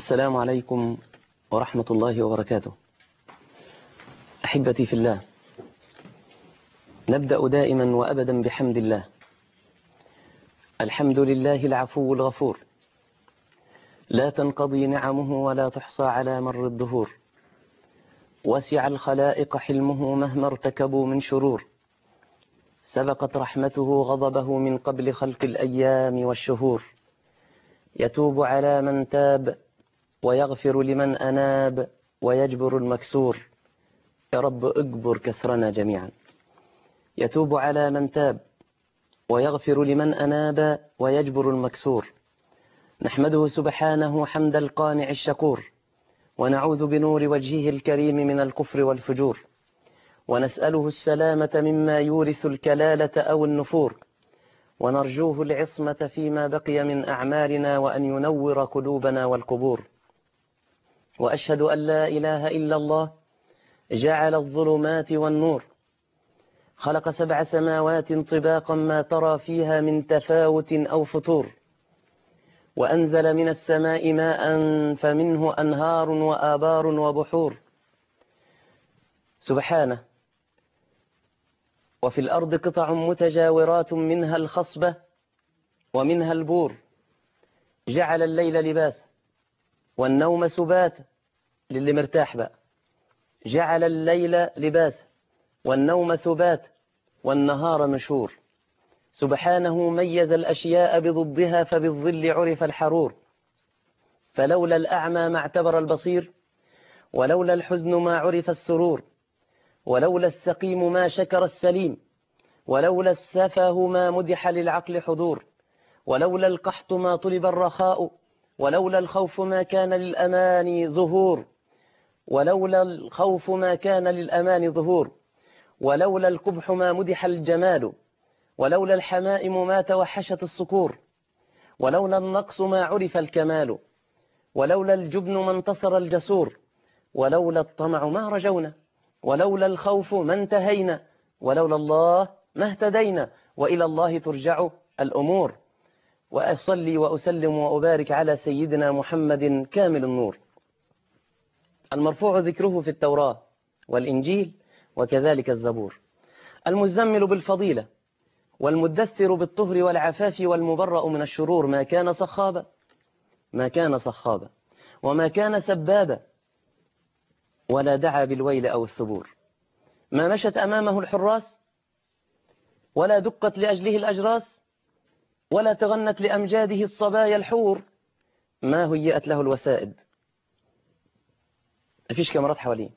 السلام عليكم ورحمة الله وبركاته أحبتي في الله نبدأ دائما وأبدا بحمد الله الحمد لله العفو الغفور لا تنقضي نعمه ولا تحصى على مر الدهور وسع الخلائق حلمه مهما ارتكبوا من شرور سبقت رحمته غضبه من قبل خلق الأيام والشهور يتوب على من تاب ويغفر لمن أناب ويجبر المكسور يا رب اجبر كسرنا جميعا يتوب على من تاب ويغفر لمن أناب ويجبر المكسور نحمده سبحانه حمد القانع الشكور ونعوذ بنور وجهه الكريم من الكفر والفجور ونسأله السلامة مما يورث الكلالة أو النفور ونرجوه العصمة فيما بقي من أعمالنا وأن ينور قلوبنا والقبور وأشهد أن لا إله إلا الله جعل الظلمات والنور خلق سبع سماوات طباقا ما ترى فيها من تفاوت أو فتور وأنزل من السماء ماء فمنه أنهار وآبار وبحور سبحانه وفي الأرض قطع متجاورات منها الخصبة ومنها البور جعل الليل لباس والنوم سبات للي مرتاح بقى جعل الليل لباس والنوم ثبات والنهار نشور سبحانه ميز الأشياء بضدها فبالظل عرف الحرور فلولا الأعمى ما اعتبر البصير ولولا الحزن ما عرف السرور ولولا السقيم ما شكر السليم ولولا السفه ما مدح للعقل حضور ولولا القحط ما طلب الرخاء ولولا الخوف ما كان للأمان ظهور ولولا الخوف ما كان للأمان ظهور ولولا القبح ما مدح الجمال ولولا الحمائم ما توحشت الصقور ولولا النقص ما عرف الكمال ولولا الجبن ما انتصر الجسور ولولا الطمع ما رجونا ولولا الخوف ما انتهينا ولولا الله ما اهتدينا وإلى الله ترجع الأمور وأصلي وأسلم وأبارك على سيدنا محمد كامل النور المرفوع ذكره في التوراة والإنجيل وكذلك الزبور المزمل بالفضيلة والمدثر بالطهر والعفاف والمبرأ من الشرور ما كان صخابا ما كان صخابا وما كان سبابا ولا دعا بالويل أو الثبور ما مشت أمامه الحراس ولا دقت لأجله الأجراس ولا تغنت لأمجاده الصبايا الحور ما هيئت له الوسائد ما فيش كاميرات حواليه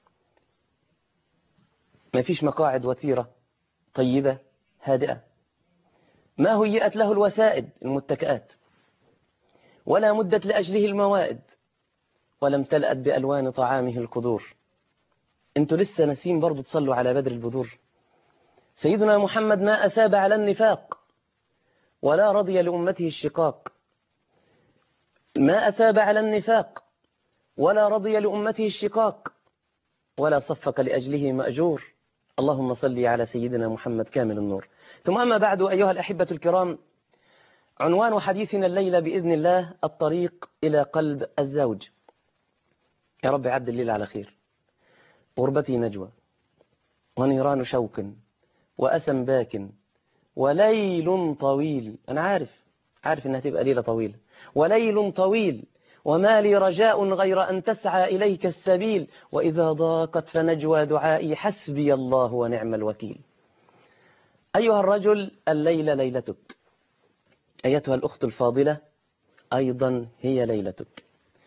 ما فيش مقاعد وثيرة طيبة هادئة ما هيئت له الوسائد المتكئات ولا مدت لأجله الموائد ولا امتلأت بألوان طعامه القدور انتوا لسه نسيم برضو تصلوا على بدر البذور سيدنا محمد ما أثاب على النفاق ولا رضي لأمته الشقاق ما أثاب على النفاق ولا رضي لأمته الشقاق ولا صفق لأجله مأجور اللهم صل على سيدنا محمد كامل النور ثم أما بعد أيها الأحبة الكرام عنوان حديثنا الليلة بإذن الله الطريق إلى قلب الزوج يا رب عد الليل على خير غربتي نجوى ونيران شوق وأسم باك وليل طويل أنا عارف عارف إنها تبقى ليلة طويلة وليل طويل وما لي رجاء غير أن تسعى إليك السبيل وإذا ضاقت فنجوى دعائي حسبي الله ونعم الوكيل أيها الرجل الليلة ليلتك أيتها الأخت الفاضلة أيضا هي ليلتك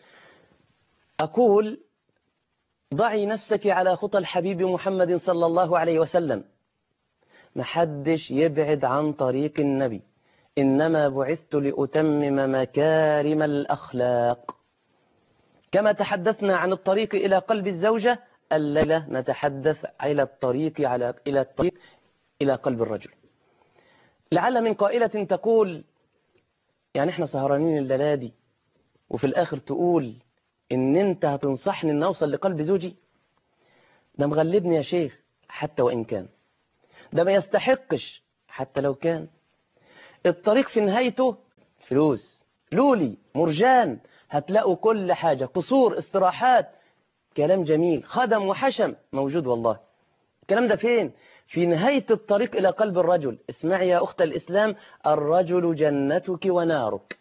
أقول ضعي نفسك على خطى الحبيب محمد صلى الله عليه وسلم محدش يبعد عن طريق النبي إنما بعثت لأتمم مكارم الأخلاق كما تحدثنا عن الطريق إلى قلب الزوجة الليلة نتحدث إلى الطريق على إلى الطريق إلى قلب الرجل لعل من قائلة تقول يعني احنا سهرانين الليلة دي وفي الآخر تقول إن أنت هتنصحني إن أوصل لقلب زوجي ده مغلبني يا شيخ حتى وإن كان ده ما يستحقش حتى لو كان الطريق في نهايته فلوس لولي مرجان هتلاقوا كل حاجة قصور استراحات كلام جميل خدم وحشم موجود والله الكلام ده فين في نهاية الطريق إلى قلب الرجل اسمعي يا أخت الإسلام الرجل جنتك ونارك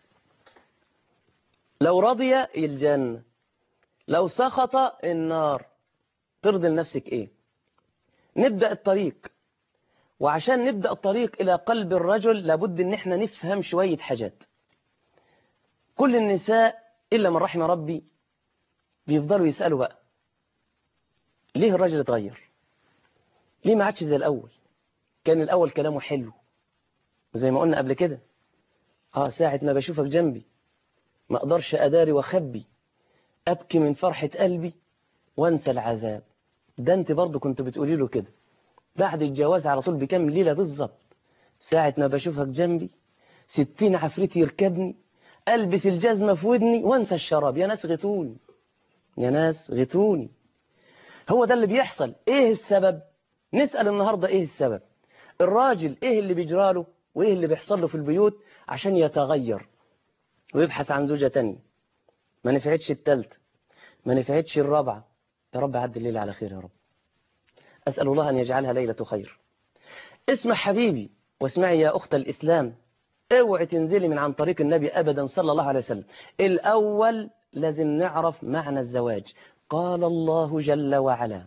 لو رضي الجنة لو سخط النار ترضي لنفسك إيه نبدأ الطريق وعشان نبدأ الطريق إلى قلب الرجل لابد إن احنا نفهم شوية حاجات كل النساء إلا من رحم ربي بيفضلوا يسألوا بقى ليه الراجل اتغير ليه ما عادش زي الأول كان الأول كلامه حلو زي ما قلنا قبل كده اه ساعة ما بشوفك جنبي ما اقدرش أداري وأخبي أبكي من فرحة قلبي وانسى العذاب ده انت برضه كنت بتقولي له كده بعد الجواز على طول بكام ليلة بالظبط ساعة ما بشوفك جنبي ستين عفريت يركبني ألبس الجزمة في ودني وانسى الشراب يا ناس غتوني يا ناس غتوني هو ده اللي بيحصل ايه السبب نسأل النهاردة ايه السبب الراجل ايه اللي بيجراله وايه اللي بيحصل له في البيوت عشان يتغير ويبحث عن زوجة تانية ما نفعتش التالتة ما نفعتش الرابعة يا رب عد الليلة على خير يا رب أسأل الله أن يجعلها ليلة خير اسمع حبيبي واسمعي يا أخت الإسلام اوعي تنزلي من عن طريق النبي أبدا صلى الله عليه وسلم الأول لازم نعرف معنى الزواج قال الله جل وعلا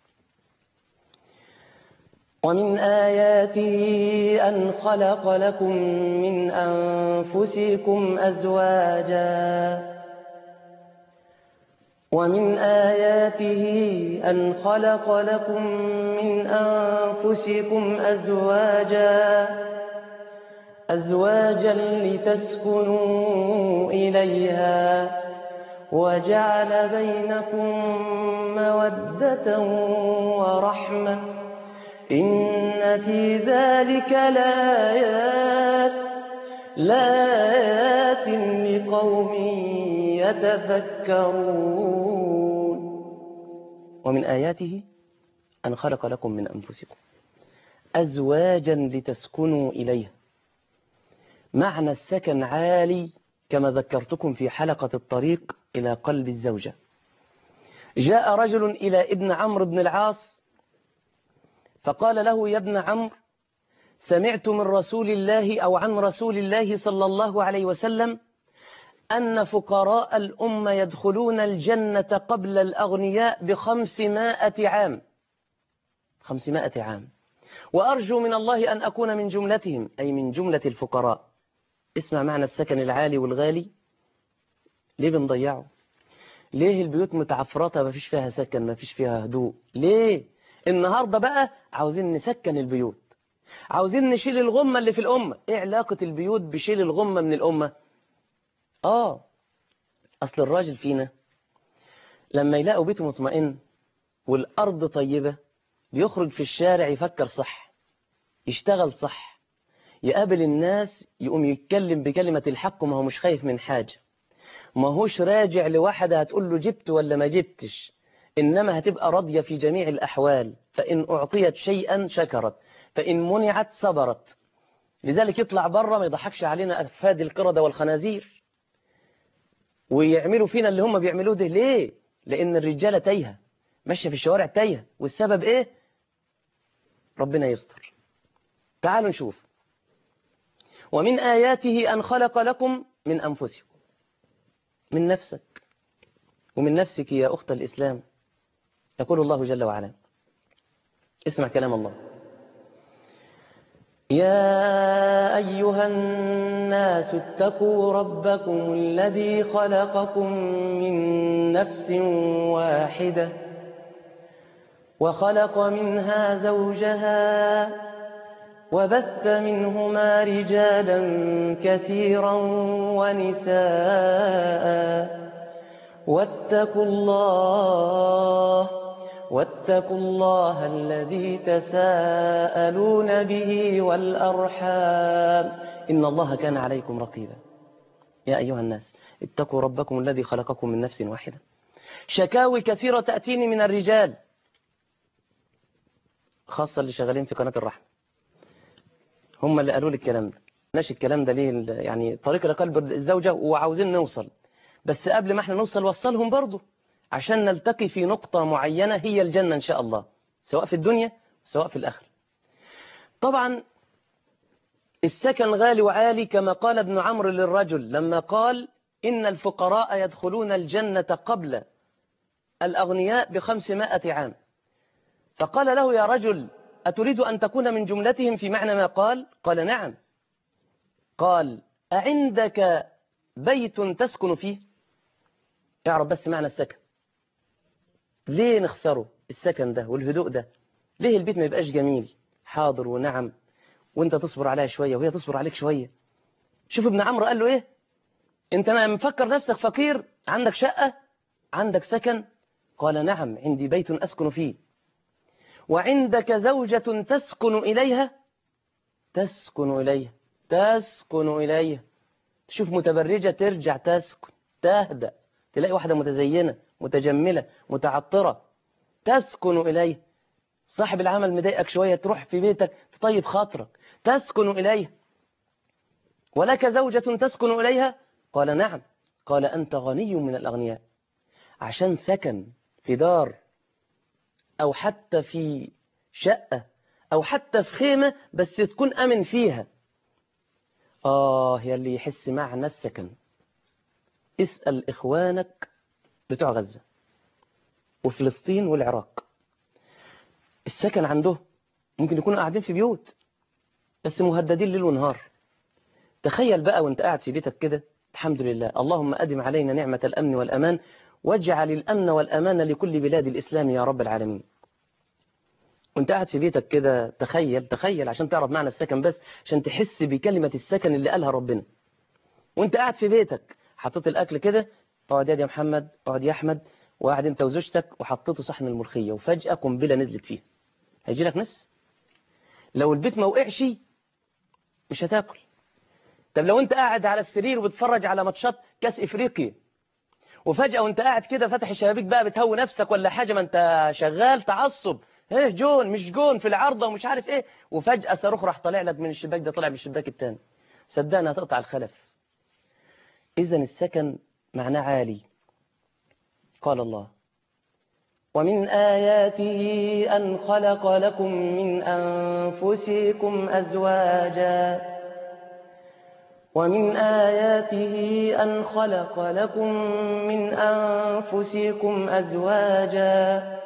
ومن آياته أن خلق لكم من أنفسكم أزواجا ومن آياته أن خلق لكم من أنفسكم أزواجا أزواجا لتسكنوا إليها وجعل بينكم مودة ورحمة إن في ذلك لآيات لآيات لقوم يتفكرون ومن آياته أن خلق لكم من أنفسكم أزواجا لتسكنوا إليها معنى السكن عالي كما ذكرتكم في حلقة الطريق إلى قلب الزوجة جاء رجل إلى ابن عمرو بن العاص فقال له يا ابن عمرو سمعت من رسول الله أو عن رسول الله صلى الله عليه وسلم أن فقراء الأمة يدخلون الجنة قبل الأغنياء بخمسمائة عام خمسمائة عام وأرجو من الله أن أكون من جملتهم أي من جملة الفقراء اسمع معنى السكن العالي والغالي ليه بنضيعه ليه البيوت متعفرطة ما فيش فيها سكن ما فيش فيها هدوء ليه النهاردة بقى عاوزين نسكن البيوت عاوزين نشيل الغمة اللي في الأمة ايه علاقة البيوت بشيل الغمة من الأمة آه أصل الراجل فينا لما يلاقوا بيته مطمئن والأرض طيبة بيخرج في الشارع يفكر صح يشتغل صح يقابل الناس يقوم يتكلم بكلمة الحق ما هو مش خايف من حاجة ما هوش راجع لواحدة هتقول له جبت ولا ما جبتش إنما هتبقى راضية في جميع الأحوال فإن أعطيت شيئا شكرت فإن منعت صبرت لذلك يطلع بره ما يضحكش علينا أفاد القردة والخنازير ويعملوا فينا اللي هم بيعملوه ده ليه لأن الرجالة تايهة ماشية في الشوارع تايهة والسبب إيه ربنا يستر تعالوا نشوف ومن آياته أن خلق لكم من أنفسكم من نفسك ومن نفسك يا أخت الإسلام يقول الله جل وعلا اسمع كلام الله يا أيها الناس اتقوا ربكم الذي خلقكم من نفس واحدة وخلق منها زوجها وبث منهما رجالا كثيرا ونساء واتقوا الله واتقوا الله الذي تساءلون به والأرحام إن الله كان عليكم رقيبا يا أيها الناس اتقوا ربكم الذي خلقكم من نفس واحدة شكاوي كثيرة تأتيني من الرجال خاصة اللي شغالين في قناة الرحمة هم اللي قالوا لي الكلام ده ماشي الكلام ده ليه يعني طريق لقلب الزوجة وعاوزين نوصل بس قبل ما احنا نوصل وصلهم برضو عشان نلتقي في نقطة معينة هي الجنة إن شاء الله سواء في الدنيا سواء في الآخرة طبعا السكن غالي وعالي كما قال ابن عمرو للرجل لما قال إن الفقراء يدخلون الجنة قبل الأغنياء بخمسمائة عام فقال له يا رجل أتريد أن تكون من جملتهم في معنى ما قال قال نعم قال أعندك بيت تسكن فيه اعرف بس معنى السكن ليه نخسره السكن ده والهدوء ده ليه البيت ما يبقاش جميل حاضر ونعم وانت تصبر عليها شوية وهي تصبر عليك شوية شوف ابن عمرو قال له ايه انت مفكر نفسك فقير عندك شقة عندك سكن قال نعم عندي بيت أسكن فيه وعندك زوجة تسكن إليها تسكن إليها تسكن إليها تشوف متبرجة ترجع تسكن تهدأ تلاقي واحدة متزينة متجملة متعطرة تسكن إليه صاحب العمل مضايقك شوية تروح في بيتك تطيب خاطرك تسكن إليه ولك زوجة تسكن إليها قال نعم قال أنت غني من الأغنياء عشان سكن في دار أو حتى في شقة أو حتى في خيمة بس تكون أمن فيها آه يا اللي يحس معنى السكن اسأل إخوانك بتوع غزة وفلسطين والعراق السكن عنده ممكن يكونوا قاعدين في بيوت بس مهددين ليل ونهار تخيل بقى وانت قاعد في بيتك كده الحمد لله اللهم أدم علينا نعمة الأمن والأمان واجعل الأمن والأمان لكل بلاد الإسلام يا رب العالمين وانت قاعد في بيتك كده تخيل تخيل عشان تعرف معنى السكن بس عشان تحس بكلمة السكن اللي قالها ربنا وانت قاعد في بيتك حطيت الأكل كده اقعد يا محمد اقعد يا أحمد وقاعد انت وزوجتك وحطيته صحن الملوخية وفجأة قنبلة نزلت فيه هيجي لك نفس لو البيت ما وقعش مش هتاكل طب لو انت قاعد على السرير وبتتفرج على ماتشات كاس افريقيا وفجأة وانت قاعد كده فاتح الشبابيك بقى بتهوي نفسك ولا حاجة ما انت شغال تعصب ايه جون مش جون في العارضة ومش عارف ايه وفجأة صاروخ راح طالع لك من الشباك ده طالع من الشباك التاني صدقني هتقطع الخلف اذا السكن معناه عالي قال الله ومن آياته أن خلق لكم من أنفسكم أزواجا ومن آياته أن خلق لكم من أنفسكم أزواجا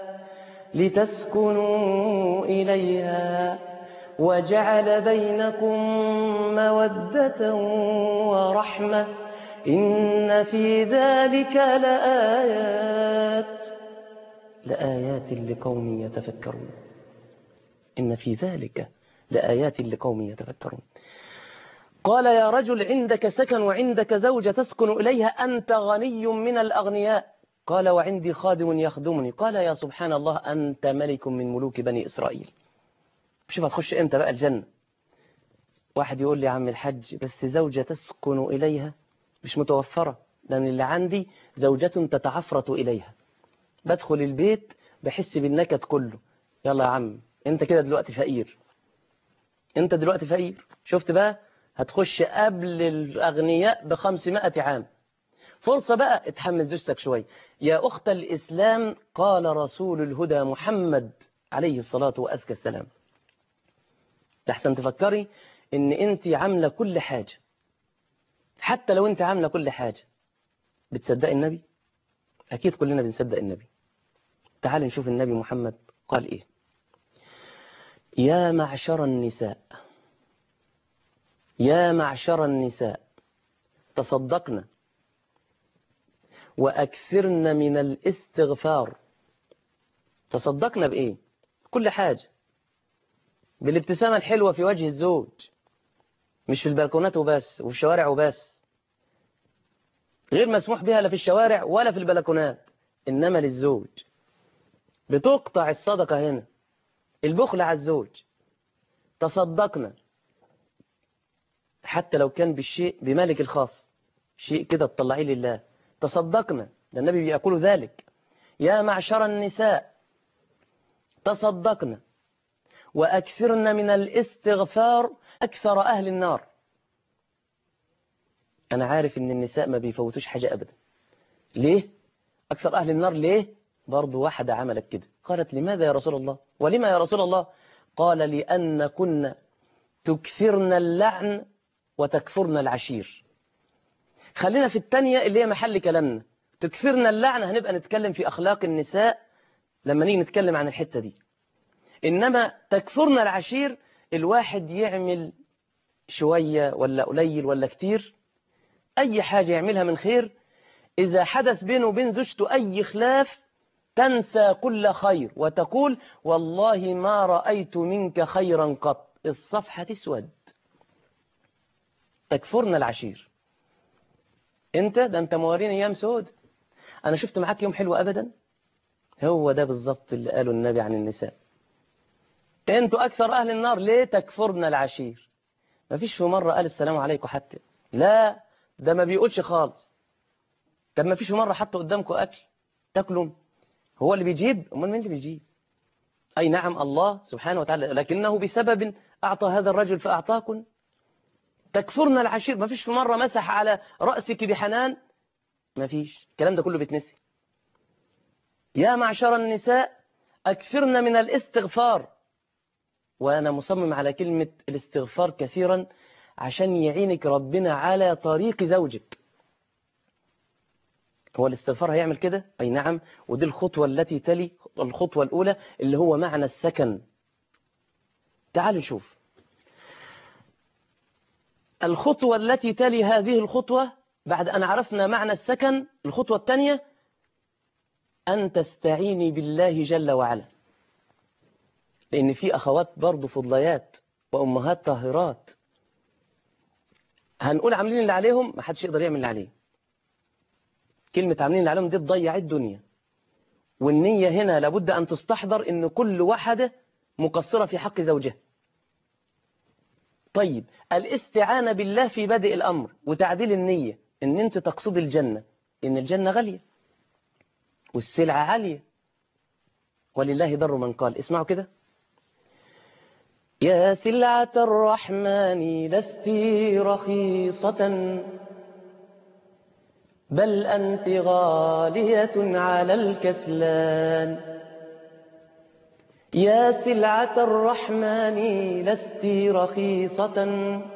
لتسكنوا إليها وجعل بينكم مودة ورحمة إن في ذلك لآيات لآيات لقوم يتفكرون إن في ذلك لآيات لقوم يتفكرون قال يا رجل عندك سكن وعندك زوجة تسكن إليها أنت غني من الأغنياء قال وعندي خادم يخدمني قال يا سبحان الله أنت ملك من ملوك بني إسرائيل شوف هتخش إمتى بقى الجنة واحد يقول لي يا عم الحج بس زوجة تسكن إليها مش متوفرة لأن اللي عندي زوجة تتعفرت إليها بدخل البيت بحس بالنكد كله يلا يا عم انت كده دلوقتي فقير انت دلوقتي فقير شفت بقى هتخش قبل الأغنياء بخمسمائة عام فرصة بقى اتحمل زوجتك شوي يا أخت الإسلام قال رسول الهدى محمد عليه الصلاة وأزكى السلام لحسن تفكري ان انت عاملة كل حاجة حتى لو انت عاملة كل حاجة بتصدق النبي أكيد كلنا بنصدق النبي تعال نشوف النبي محمد قال إيه يا معشر النساء يا معشر النساء تصدقنا وأكثرن من الاستغفار تصدقنا بإيه كل حاجة بالابتسامة الحلوة في وجه الزوج مش في البلكونات وبس وفي الشوارع وبس غير مسموح بها لا في الشوارع ولا في البلكونات إنما للزوج بتقطع الصدقة هنا البخل على الزوج تصدقنا حتى لو كان بالشيء بمالك الخاص شيء كده تطلعيه لله تصدقنا ده النبي بيقول ذلك يا معشر النساء تصدقنا وأكثرن من الاستغفار أكثر أهل النار أنا عارف إن النساء ما بيفوتوش حاجة أبدا ليه؟ أكثر أهل النار ليه؟ برضو واحدة عملت كده قالت لماذا يا رسول الله ولما يا رسول الله قال لأن كنا تكثرن اللعن وتكفرن العشير خلينا في التانية اللي هي محل كلامنا تكثرن اللعن هنبقى نتكلم في أخلاق النساء لما نيجي نتكلم عن الحتة دي إنما تكفرن العشير الواحد يعمل شوية ولا قليل ولا كتير أي حاجة يعملها من خير إذا حدث بينه وبين زوجته أي خلاف تنسى كل خير وتقول والله ما رأيت منك خيرا قط الصفحة تسود تكفرنا العشير انت ده انت موارين ايام سود انا شفت معاك يوم حلو ابدا هو ده بالظبط اللي قاله النبي عن النساء انتوا اكثر اهل النار ليه تكفرنا العشير ما فيش في مرة قال السلام عليكم حتى لا ده ما بيقولش خالص طب ما فيش في مرة حتى قدامكم اكل تاكلوا هو اللي بيجيب امال مين اللي بيجيب اي نعم الله سبحانه وتعالى لكنه بسبب اعطى هذا الرجل فاعطاكم تكفرنا العشير ما فيش في مرة مسح على رأسك بحنان ما فيش الكلام ده كله بيتنسي يا معشر النساء أكثرنا من الاستغفار وأنا مصمم على كلمة الاستغفار كثيرا عشان يعينك ربنا على طريق زوجك هو الاستغفار هيعمل كده أي نعم ودي الخطوة التي تلي الخطوة الأولى اللي هو معنى السكن تعالوا نشوف الخطوة التي تلي هذه الخطوة بعد أن عرفنا معنى السكن الخطوة الثانية أن تستعيني بالله جل وعلا لأن في أخوات برضو فضليات وأمهات طاهرات هنقول عاملين اللي عليهم ما حدش يقدر يعمل اللي عليه كلمة عاملين اللي عليهم دي تضيع الدنيا والنية هنا لابد أن تستحضر أن كل واحدة مقصرة في حق زوجها طيب الاستعانة بالله في بدء الأمر وتعديل النية ان انت تقصد الجنة ان الجنة غالية والسلعة عالية ولله در من قال اسمعوا كده يا سلعة الرحمن لست رخيصة بل أنت غالية على الكسلان يا سلعة الرحمن لست رخيصة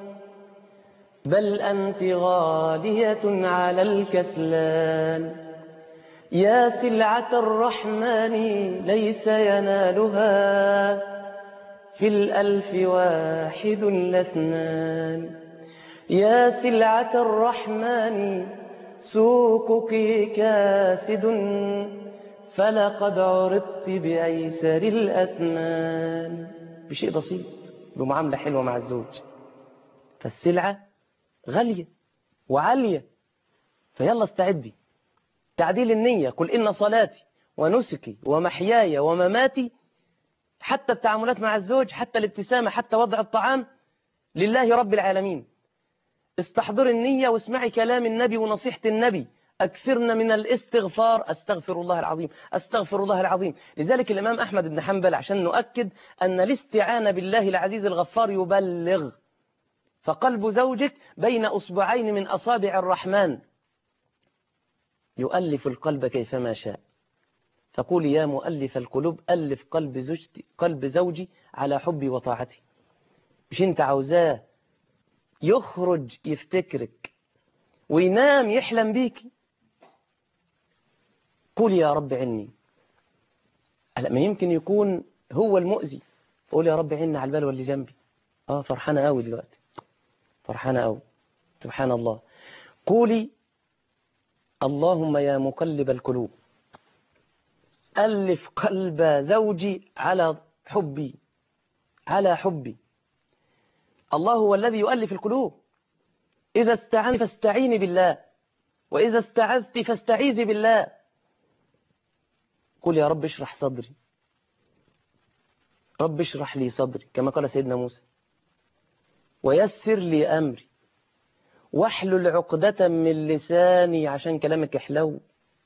بل أنت غالية على الكسلان يا سلعة الرحمن ليس ينالها في الألف واحد لاثنان يا سلعة الرحمن سوقك كاسد فلقد عرضت بأيسر الأثمان بشيء بسيط بمعاملة حلوة مع الزوج فالسلعة غالية وعالية فيلا استعدي تعديل النية قل إن صلاتي ونسكي ومحياي ومماتي حتى التعاملات مع الزوج حتى الابتسامة حتى وضع الطعام لله رب العالمين استحضر النية واسمعي كلام النبي ونصيحة النبي أكثرنا من الاستغفار أستغفر الله العظيم أستغفر الله العظيم لذلك الإمام أحمد بن حنبل عشان نؤكد أن الاستعانة بالله العزيز الغفار يبلغ فقلب زوجك بين أصبعين من أصابع الرحمن يؤلف القلب كيفما شاء فقول يا مؤلف القلوب ألف قلب زوجتي قلب زوجي على حبي وطاعتي مش انت عاوزاه يخرج يفتكرك وينام يحلم بيكي قول يا رب عني هلا ما يمكن يكون هو المؤذي فقول يا رب عني على البلوى اللي جنبي اه فرحانه قوي دلوقتي فرحانه قوي سبحان الله قولي اللهم يا مقلب القلوب ألف قلب زوجي على حبي على حبي الله هو الذي يؤلف القلوب إذا استعني فاستعيني بالله وإذا استعذت فاستعيذي بالله قل يا رب اشرح صدري رب اشرح لي صدري كما قال سيدنا موسى ويسر لي أمري واحلل عقدة من لساني عشان كلامك حلو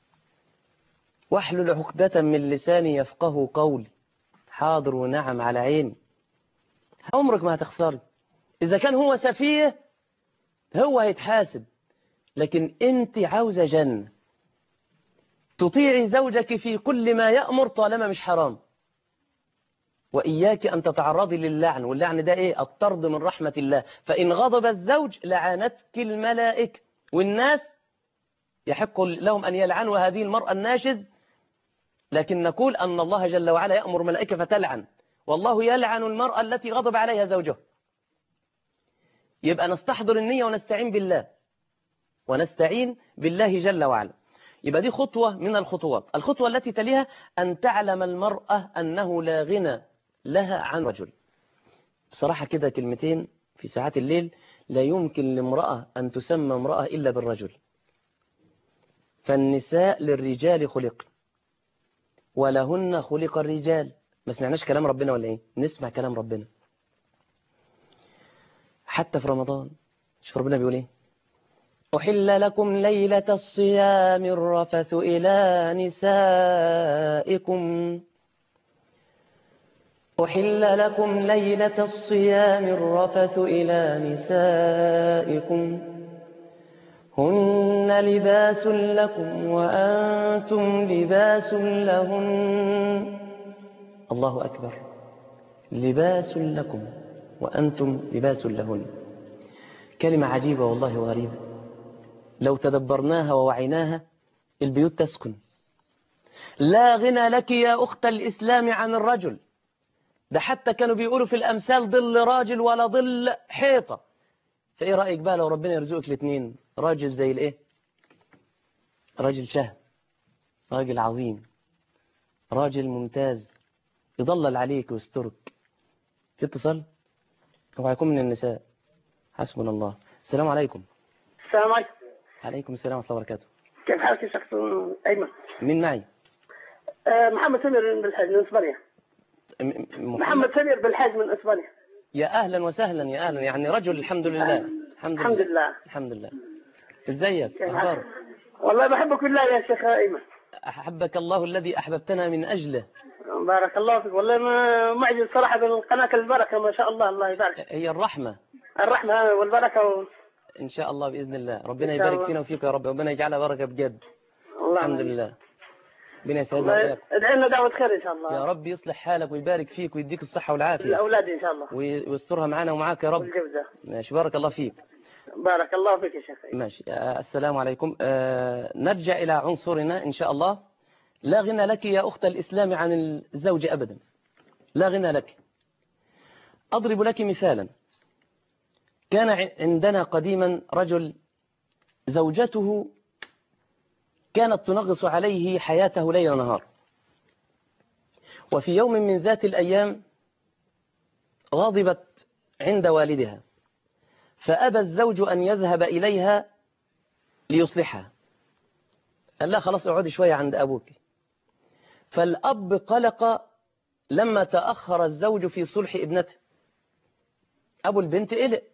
واحلل عقدة من لساني يفقه قولي حاضر ونعم على عيني عمرك ما هتخسري إذا كان هو سفيه هو هيتحاسب لكن انت عاوزة جنة تطيعي زوجك في كل ما يأمر طالما مش حرام وإياك أن تتعرضي للعن واللعن ده إيه الطرد من رحمة الله فإن غضب الزوج لعنتك الملائكة والناس يحق لهم أن يلعنوا هذه المرأة الناشز لكن نقول أن الله جل وعلا يأمر ملائكة فتلعن والله يلعن المرأة التي غضب عليها زوجها يبقى نستحضر النية ونستعين بالله ونستعين بالله جل وعلا يبقى دي خطوة من الخطوات الخطوة التي تليها أن تعلم المرأة أنه لا غنى لها عن رجل بصراحة كده كلمتين في ساعات الليل لا يمكن لامرأة أن تسمى امرأة إلا بالرجل فالنساء للرجال خلق ولهن خلق الرجال ما سمعناش كلام ربنا ولا ايه نسمع كلام ربنا حتى في رمضان شوف ربنا بيقول ايه أحل لكم ليلة الصيام الرفث إلى نسائكم أحل لكم ليلة الصيام الرفث إلى نسائكم هن لباس لكم وأنتم لباس لهن الله أكبر لباس لكم وأنتم لباس لهن كلمة عجيبة والله وغريبة لو تدبرناها ووعيناها البيوت تسكن لا غنى لك يا أخت الإسلام عن الرجل ده حتى كانوا بيقولوا في الأمثال ظل راجل ولا ظل حيطة فإيه رأيك بقى لو ربنا يرزقك الاثنين راجل زي الإيه راجل شهم راجل عظيم راجل ممتاز يضلل عليك ويسترك في اتصال هو هيكون من النساء حسبنا الله السلام عليكم السلام عليكم عليكم السلام ورحمة الله وبركاته كيف حالك يا شخص أيمن مين معي آه محمد سمير بالحاج من إسبانيا م- م- محمد سمير بالحاج من إسبانيا يا أهلا وسهلا يا أهلا يعني رجل الحمد لله الحمد الحمد لله لله الحمد لله ازيك كيف أخبارك حالك؟ والله بحبك بالله يا شيخ أيمن أحبك الله الذي أحببتنا من أجله بارك الله فيك والله ما معجز صراحة بالقناة البركة ما شاء الله الله يبارك هي الرحمة الرحمة والبركة و... إن شاء الله بإذن الله ربنا إن شاء يبارك الله. فينا وفيك يا رب ربنا يجعلها بركة بجد الله الحمد لله ربنا يسعدنا الله وإياك ادعي لنا دعوة خير إن شاء يا الله رب يصلح حالك ويبارك فيك ويديك الصحة والعافية الأولاد إن شاء الله وي- ويسترها معنا ومعاك يا رب والجوزة ماشي بارك الله فيك بارك الله فيك يا شيخ أيمن ماشي آه، السلام عليكم آه، نرجع إلى عنصرنا إن شاء الله لا غنى لك يا أخت الإسلام عن الزوج أبدا لا غنى لك أضرب لك مثالا كان ع- عندنا قديما رجل زوجته كانت تنغص عليه حياته ليل نهار وفي يوم من ذات الأيام غضبت عند والدها فأبى الزوج أن يذهب إليها ليصلحها قال لها خلاص اقعدي شوية عند أبوك فالأب قلق لما تأخر الزوج في صلح ابنته أبو البنت قلق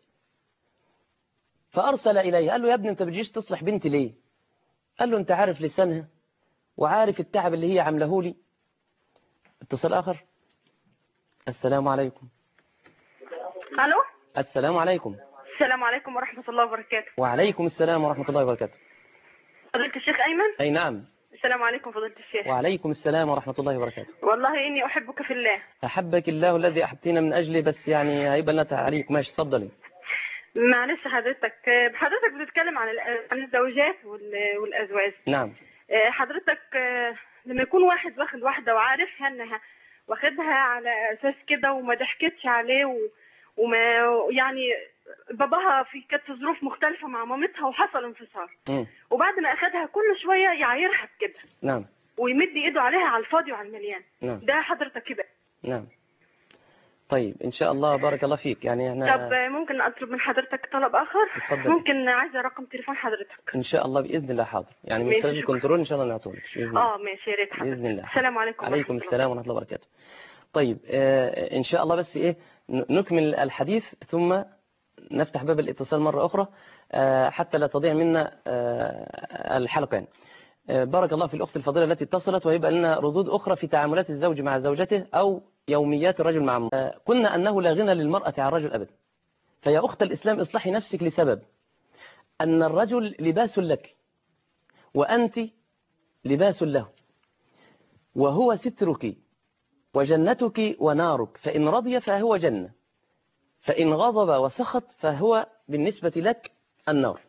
فأرسل إليه قال له يا ابني أنت بتجيش تصلح بنتي ليه قال له أنت عارف لسانها وعارف التعب اللي هي عامله لي اتصال آخر السلام عليكم الو السلام عليكم السلام عليكم ورحمه الله وبركاته وعليكم السلام ورحمة الله وبركاته فضيله الشيخ ايمن أي نعم السلام عليكم فضيله الشيخ وعليكم السلام ورحمة الله وبركاته والله اني احبك في الله أحبك الله الذي أحبتنا من أجله بس يعني هيبقى لنا تعليق ماشي اتفضلي معلش حضرتك آه، حضرتك بتتكلم عن الأ- عن الزوجات وال- والازواج نعم آه، حضرتك آه، لما يكون واحد واخد واحده وعارفها انها واخدها على اساس كده وما ضحكتش عليه و... وما يعني باباها في كانت في ظروف مختلفه مع مامتها وحصل انفصال مم. وبعد ما اخدها كل شويه يعايرها بكده نعم ويمد ايده عليها على الفاضي وعلى المليان نعم ده حضرتك كده نعم طيب إن شاء الله بارك الله فيك يعني طب احنا ممكن اطلب من حضرتك طلب اخر اتفضل. ممكن عايزه رقم تليفون حضرتك إن شاء الله بإذن الله حاضر يعني من ماشي، خلال شكرا. الكنترول إن شاء الله نعطولك بإذن الله اه ماشي يا ريت حضرتك بإذن الله السلام عليكم عليكم ورحمة الله. السلام ورحمة الله وبركاته طيب آه إن شاء الله بس إيه ن- نكمل الحديث ثم نفتح باب الاتصال مرة أخرى آه حتى لا تضيع منا آه الحلقة يعني. آه بارك الله في الأخت الفضيلة التي اتصلت ويبقى لنا ردود أخرى في تعاملات الزوج مع زوجته أو يوميات الرجل مع امه. آه قلنا أنه لا غنى للمرأة عن الرجل أبدا فيا أخت الإسلام اصلحي نفسك لسبب أن الرجل لباس لك وأنت لباس له وهو سترك وجنتك ونارك فإن رضي فهو جنة فإن غضب وسخط فهو بالنسبة لك النار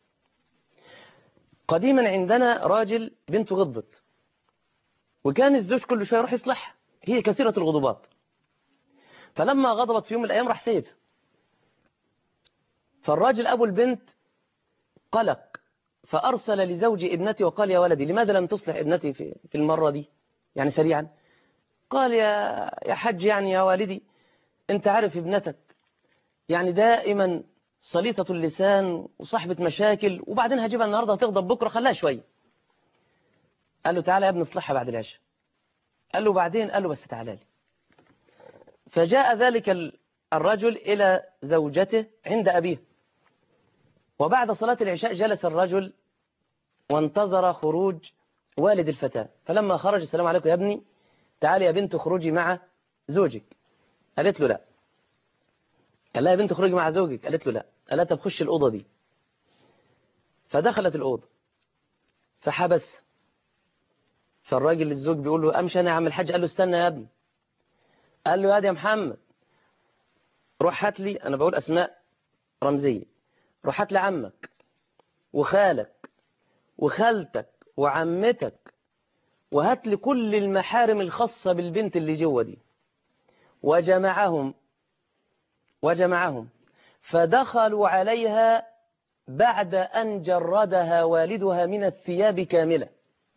قديما عندنا راجل بنته غضبت وكان الزوج كل شوية يروح يصلحها هي كثيرة الغضبات فلما غضبت في يوم من الأيام راح سيبها فالراجل أبو البنت قلق فأرسل لزوج ابنتي وقال يا ولدي لماذا لم تصلح ابنتي في في المرة دي يعني سريعا قال يا يا حج يعني يا والدي أنت عارف ابنتك يعني دائما صليطة اللسان وصاحبة مشاكل وبعدين هجيبها النهاردة هتغضب بكرة خلاها شوية قال له تعالى يا ابن اصلحها بعد العشاء قال له بعدين قال له بس تعالى لي فجاء ذلك ال- الرجل إلى زوجته عند أبيه وبعد صلاة العشاء جلس الرجل وانتظر خروج والد الفتاة فلما خرج السلام عليكم يا ابني تعالي يا بنت اخرجي مع زوجك قالت له لا قال لها يا بنت اخرجي مع زوجك قالت له لا قال لها طب خش الأوضة دي فدخلت الأوضة فحبس فالراجل الزوج بيقول له امشي انا يا عم الحاج قال له استنى يا ابني قال له يا دي يا محمد روح هات لي انا بقول اسماء رمزيه روح هات لي عمك وخالك وخالتك وعمتك وهات لي كل المحارم الخاصه بالبنت اللي جوه دي وجمعهم وجمعهم فدخلوا عليها بعد أن جردها والدها من الثياب كاملة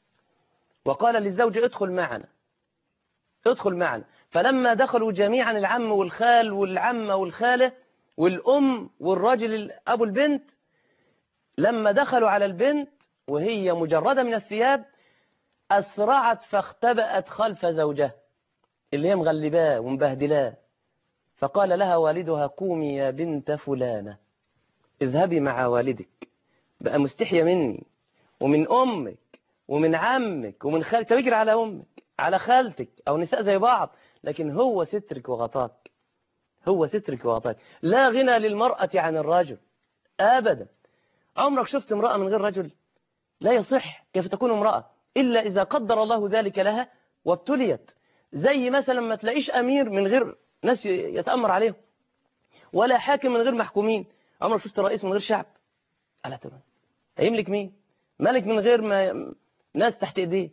وقال للزوج ادخل معنا ادخل معنا فلما دخلوا جميعا العم والخال والعمة والخالة والأم والراجل أبو البنت لما دخلوا على البنت وهي مجردة من الثياب أسرعت فاختبأت خلف زوجها اللي هي مغلباه ومبهدلاه فقال لها والدها قومي يا بنت فلانة اذهبي مع والدك بقى مستحية مني ومن أمك ومن عمك ومن خالك تجري على أمك على خالتك أو نساء زي بعض لكن هو سترك وغطاك هو سترك وغطاك لا غنى للمرأة عن الرجل أبدا عمرك شفت امرأة من غير رجل لا يصح كيف تكون امرأة إلا إذا قدر الله ذلك لها وابتليت زي مثلا ما تلاقيش أمير من غير ناس يتأمر عليهم ولا حاكم من غير محكومين عمرك شفت رئيس من غير شعب ألا تمام هيملك مين ملك من غير ما ناس تحت ايديه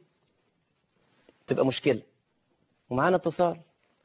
تبقى مشكلة ومعانا اتصال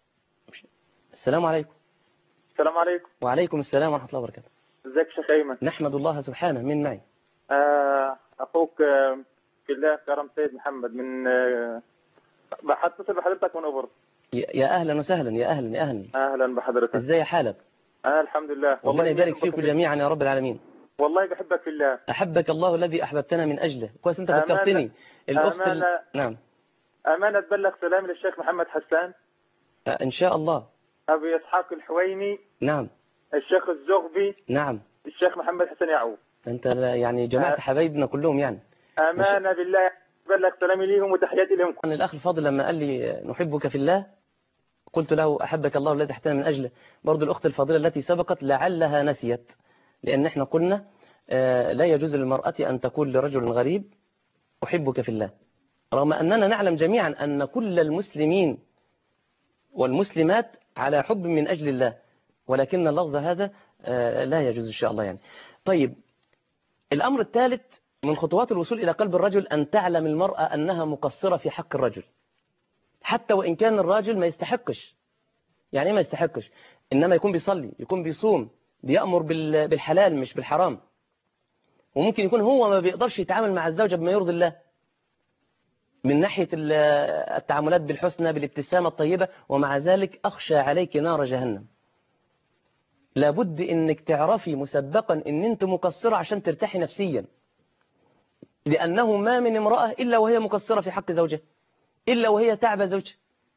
السلام عليكم السلام عليكم وعليكم السلام ورحمة الله وبركاته ازيك يا شيخ ايمن نحمد الله سبحانه من معي آه، اخوك آه، في الله كرم سيد محمد من آه، بحتصل بحضرتك من اوفر يا يا أهلا وسهلا يا أهلا يا أهلا اهلا بحضرتك ازاي حالك انا الحمد لله ربنا يبارك بحبك فيكم في- جميعا يا رب العالمين والله بحبك في الله أحبك الله الذي أحببتنا من أجله كويس أنت أمانة- فكرتني الأخت ال... أمانة. نعم امانه تبلغ سلامي للشيخ محمد حسان آه، إن شاء الله ابي اسحاق الحويني نعم الشيخ الزغبي نعم الشيخ محمد حسن يعقوب أنت يعني جمعت آه. حبايبنا كلهم يعني امانه بالله تبلغ سلامي ليهم وتحياتي لهم أن الأخ الفاضل لما قال لي نحبك في الله قلت له أحبك الله الذي احتنا من أجله برضو الأخت الفاضلة التي سبقت لعلها نسيت لأن احنا قلنا آه، لا يجوز للمرأة أن تقول لرجل غريب أحبك في الله رغم أننا نعلم جميعا أن كل المسلمين والمسلمات على حب من أجل الله ولكن اللفظ هذا آه، لا يجوز إن شاء الله يعني طيب الأمر الثالث من خطوات الوصول إلى قلب الرجل أن تعلم المرأة أنها مقصرة في حق الرجل حتى وإن كان الراجل ما يستحقش يعني إيه ما يستحقش إنما يكون بيصلي يكون بيصوم بيأمر بال- بالحلال مش بالحرام وممكن يكون هو ما بيقدرش يتعامل مع الزوجة بما يرضي الله من ناحية ال- التعاملات بالحسنى بالابتسامة الطيبة ومع ذلك أخشى عليك نار جهنم لابد إنك تعرفي مسبقا إن أنت مقصرة عشان ترتاحي نفسيا لأنه ما من امرأة إلا وهي مقصرة في حق زوجها إلا وهي تعب زوجها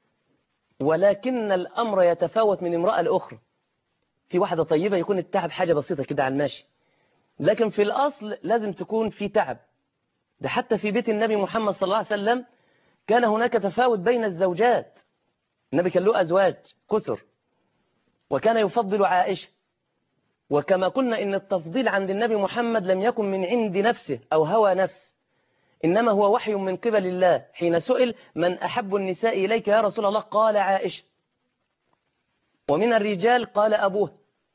ولكن الأمر يتفاوت من امرأة لأخرى في واحدة طيبة يكون التعب حاجة بسيطة كده على الماشي لكن في الأصل لازم تكون في تعب ده حتى في بيت النبي محمد صلى الله عليه وسلم كان هناك تفاوت بين الزوجات النبي كان له أزواج كثر وكان يفضل عائشة وكما قلنا إن التفضيل عند النبي محمد لم يكن من عند نفسه أو هوى نفس إنما هو وحي من قبل الله حين سئل من أحب النساء إليك يا رسول الله قال عائشة ومن الرجال قال أبوه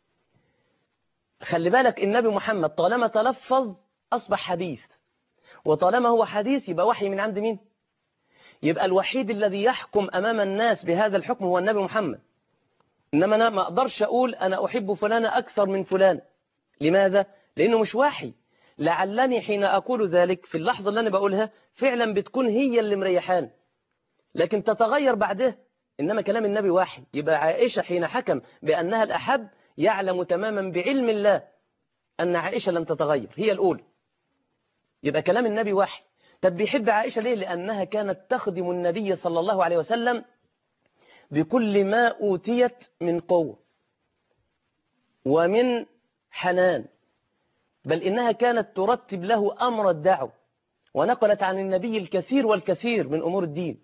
خلي بالك النبي محمد طالما تلفظ أصبح حديث وطالما هو حديث يبقى وحي من عند مين يبقى الوحيد الذي يحكم أمام الناس بهذا الحكم هو النبي محمد إنما أنا ما أقدرش أقول أنا أحب فلانة أكثر من فلان لماذا؟ لأنه مش وحي لعلني حين أقول ذلك في اللحظة اللي أنا بقولها فعلا بتكون هي اللي مريحان لكن تتغير بعده إنما كلام النبي وحي يبقى عائشة حين حكم بأنها الأحب يعلم تماما بعلم الله أن عائشة لم تتغير هي الأولى يبقى كلام النبي وحي طب بيحب عائشة ليه لأنها كانت تخدم النبي صلى الله عليه وسلم بكل ما أوتيت من قوة ومن حنان بل إنها كانت ترتب له أمر الدعوة ونقلت عن النبي الكثير والكثير من أمور الدين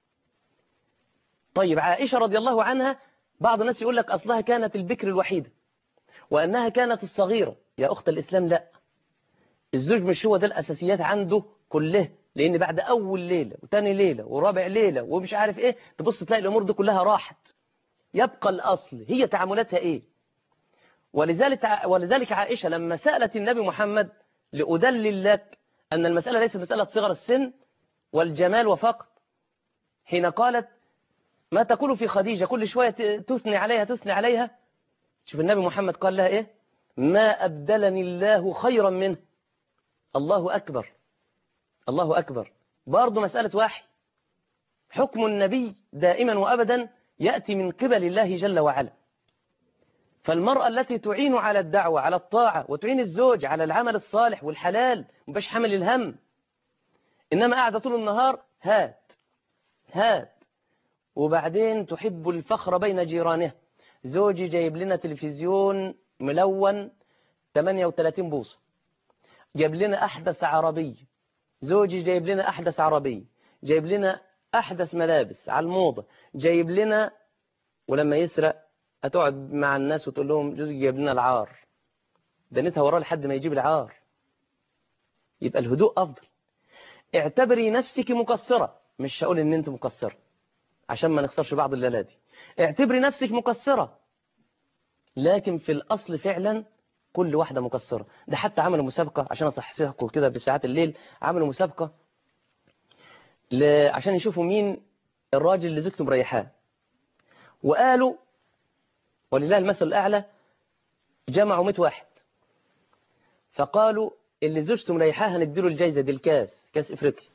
طيب عائشة رضي الله عنها بعض الناس يقول لك أصلها كانت البكر الوحيدة وأنها كانت الصغيرة يا أخت الإسلام لا الزوج مش هو ده الأساسيات عنده كله لأن بعد أول ليلة وتاني ليلة ورابع ليلة ومش عارف إيه تبص تلاقي الأمور دي كلها راحت يبقى الأصل هي تعاملاتها إيه ولذلك ولذلك عائشة لما سألت النبي محمد لأدلل لك أن المسألة ليست مسألة صغر السن والجمال وفقط حين قالت ما تقول في خديجة كل شوية تثني عليها تثني عليها شوف النبي محمد قال لها إيه ما أبدلني الله خيرا منه الله أكبر الله أكبر برضه مسألة وحي حكم النبي دائما وأبدا يأتي من قبل الله جل وعلا فالمرأة التي تعين على الدعوة على الطاعة وتعين الزوج على العمل الصالح والحلال مباش حمل الهم إنما قاعدة طول النهار هات هات وبعدين تحب الفخر بين جيرانها زوجي جايب لنا تلفزيون ملون 38 بوصة جايب لنا أحدث عربي زوجي جايب لنا أحدث عربي جايب لنا أحدث ملابس على الموضة جايب لنا ولما يسرق هتقعد مع الناس وتقول لهم جوزي جايب لنا العار دنيتها وراه لحد ما يجيب العار يبقى الهدوء أفضل اعتبري نفسك مقصرة مش هقول ان انت مقصرة عشان ما نخسرش بعض الليلة دي اعتبري نفسك مقصرة لكن في الأصل فعلا كل واحدة مقصرة ده حتى عملوا مسابقة عشان أصحصحكم كده بساعات الليل عملوا مسابقة ل... عشان يشوفوا مين الراجل اللي زوجته مريحاه وقالوا ولله المثل الأعلى جمعوا 100 واحد فقالوا اللي زوجته مريحاه هنديله الجايزة دي الكاس كاس إفريقيا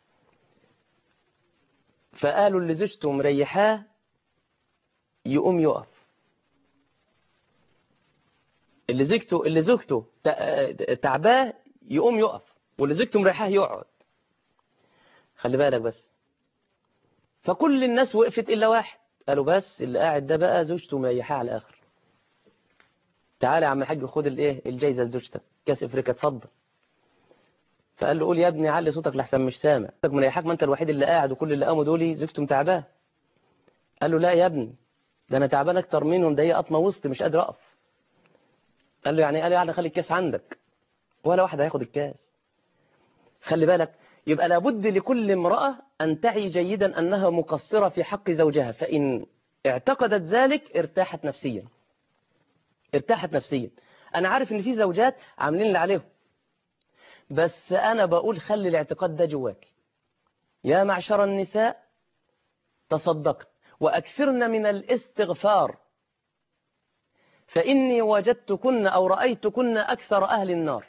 فقالوا اللي زوجته مريحاه يقوم يقف اللي زوجته اللي زوجته تعباه يقوم يقف واللي زوجته مريحاه يقعد خلي بالك بس فكل الناس وقفت إلا واحد قالوا بس اللي قاعد ده بقى زوجته مريحاه على الآخر تعالى يا عم الحاج خد الايه الجايزه لزوجتك كاس افريقيا اتفضل فقال له قول يا ابني علي صوتك لحسن مش سامع صوتك مريحاك ما انت الوحيد اللي قاعد وكل اللي قاموا دول زوجته متعباه قال له لا يا ابني ده انا تعبان اكتر منهم ده هي قطمه وسط مش قادر اقف قال له يعني قال له يعني خلي الكاس عندك ولا واحد هياخد الكاس خلي بالك يبقى لابد لكل امرأة أن تعي جيدا أنها مقصرة في حق زوجها فإن اعتقدت ذلك ارتاحت نفسيا ارتاحت نفسيا أنا عارف إن في زوجات عاملين اللي عليهم بس أنا بقول خلي الاعتقاد ده جواك يا معشر النساء تصدقن وأكثرن من الاستغفار فإني وجدتكن أو رأيتكن أكثر أهل النار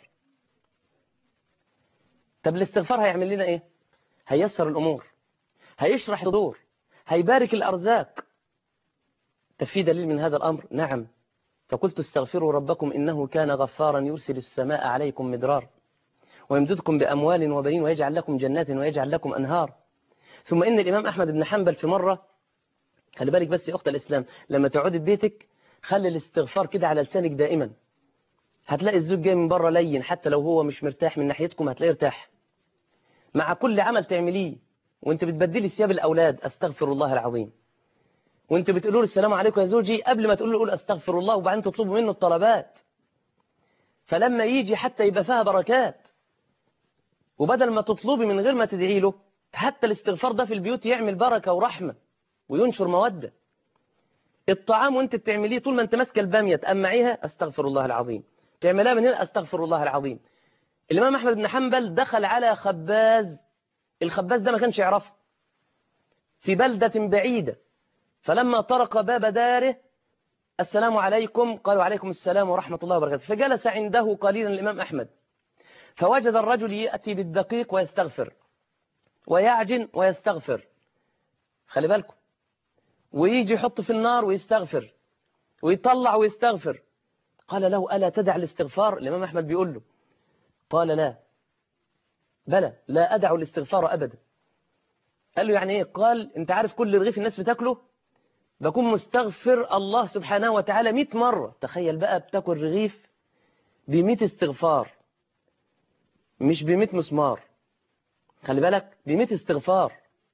طب الاستغفار هيعمل لنا إيه هيسر الأمور هيشرح الصدور هيبارك الأرزاق طب في دليل من هذا الأمر نعم فقلت استغفروا ربكم إنه كان غفارا يرسل السماء عليكم مدرار ويمددكم بأموال وبنين ويجعل لكم جنات ويجعل لكم أنهار ثم إن الإمام أحمد بن حنبل في مرة خلي بالك بس يا أخت الإسلام لما تقعدي ببيتك خلي الاستغفار كده على لسانك دائما هتلاقي الزوج جاي من بره لين حتى لو هو مش مرتاح من ناحيتكم هتلاقيه ارتاح مع كل عمل تعمليه وانت بتبدلي ثياب الأولاد أستغفر الله العظيم وانت بتقولوا له السلام عليكم يا زوجي قبل ما تقول له قول أستغفر الله وبعدين تطلبوا منه الطلبات فلما يجي حتى يبقى فيها بركات وبدل ما تطلبي من غير ما تدعي له حتى الاستغفار ده في البيوت يعمل بركة ورحمة وينشر مودة الطعام وانت بتعمليه طول ما انت ماسكه البامية تأمعيها استغفر الله العظيم تعملها من هنا استغفر الله العظيم الإمام أحمد بن حنبل دخل على خباز الخباز ده ما كانش يعرفه في بلدة بعيدة فلما طرق باب داره السلام عليكم قالوا عليكم السلام ورحمة الله وبركاته فجلس عنده قليلا الإمام أحمد فوجد الرجل يأتي بالدقيق ويستغفر ويعجن ويستغفر خلي بالكم ويجي يحط في النار ويستغفر ويطلع ويستغفر قال له ألا تدع الاستغفار الإمام أحمد بيقول له قال لا بلى لا أدع الاستغفار أبدا قال له يعني إيه قال أنت عارف كل رغيف الناس بتاكله بكون مستغفر الله سبحانه وتعالى 100 مرة تخيل بقى بتاكل رغيف ب 100 استغفار مش ب 100 مسمار خلي بالك ب 100 استغفار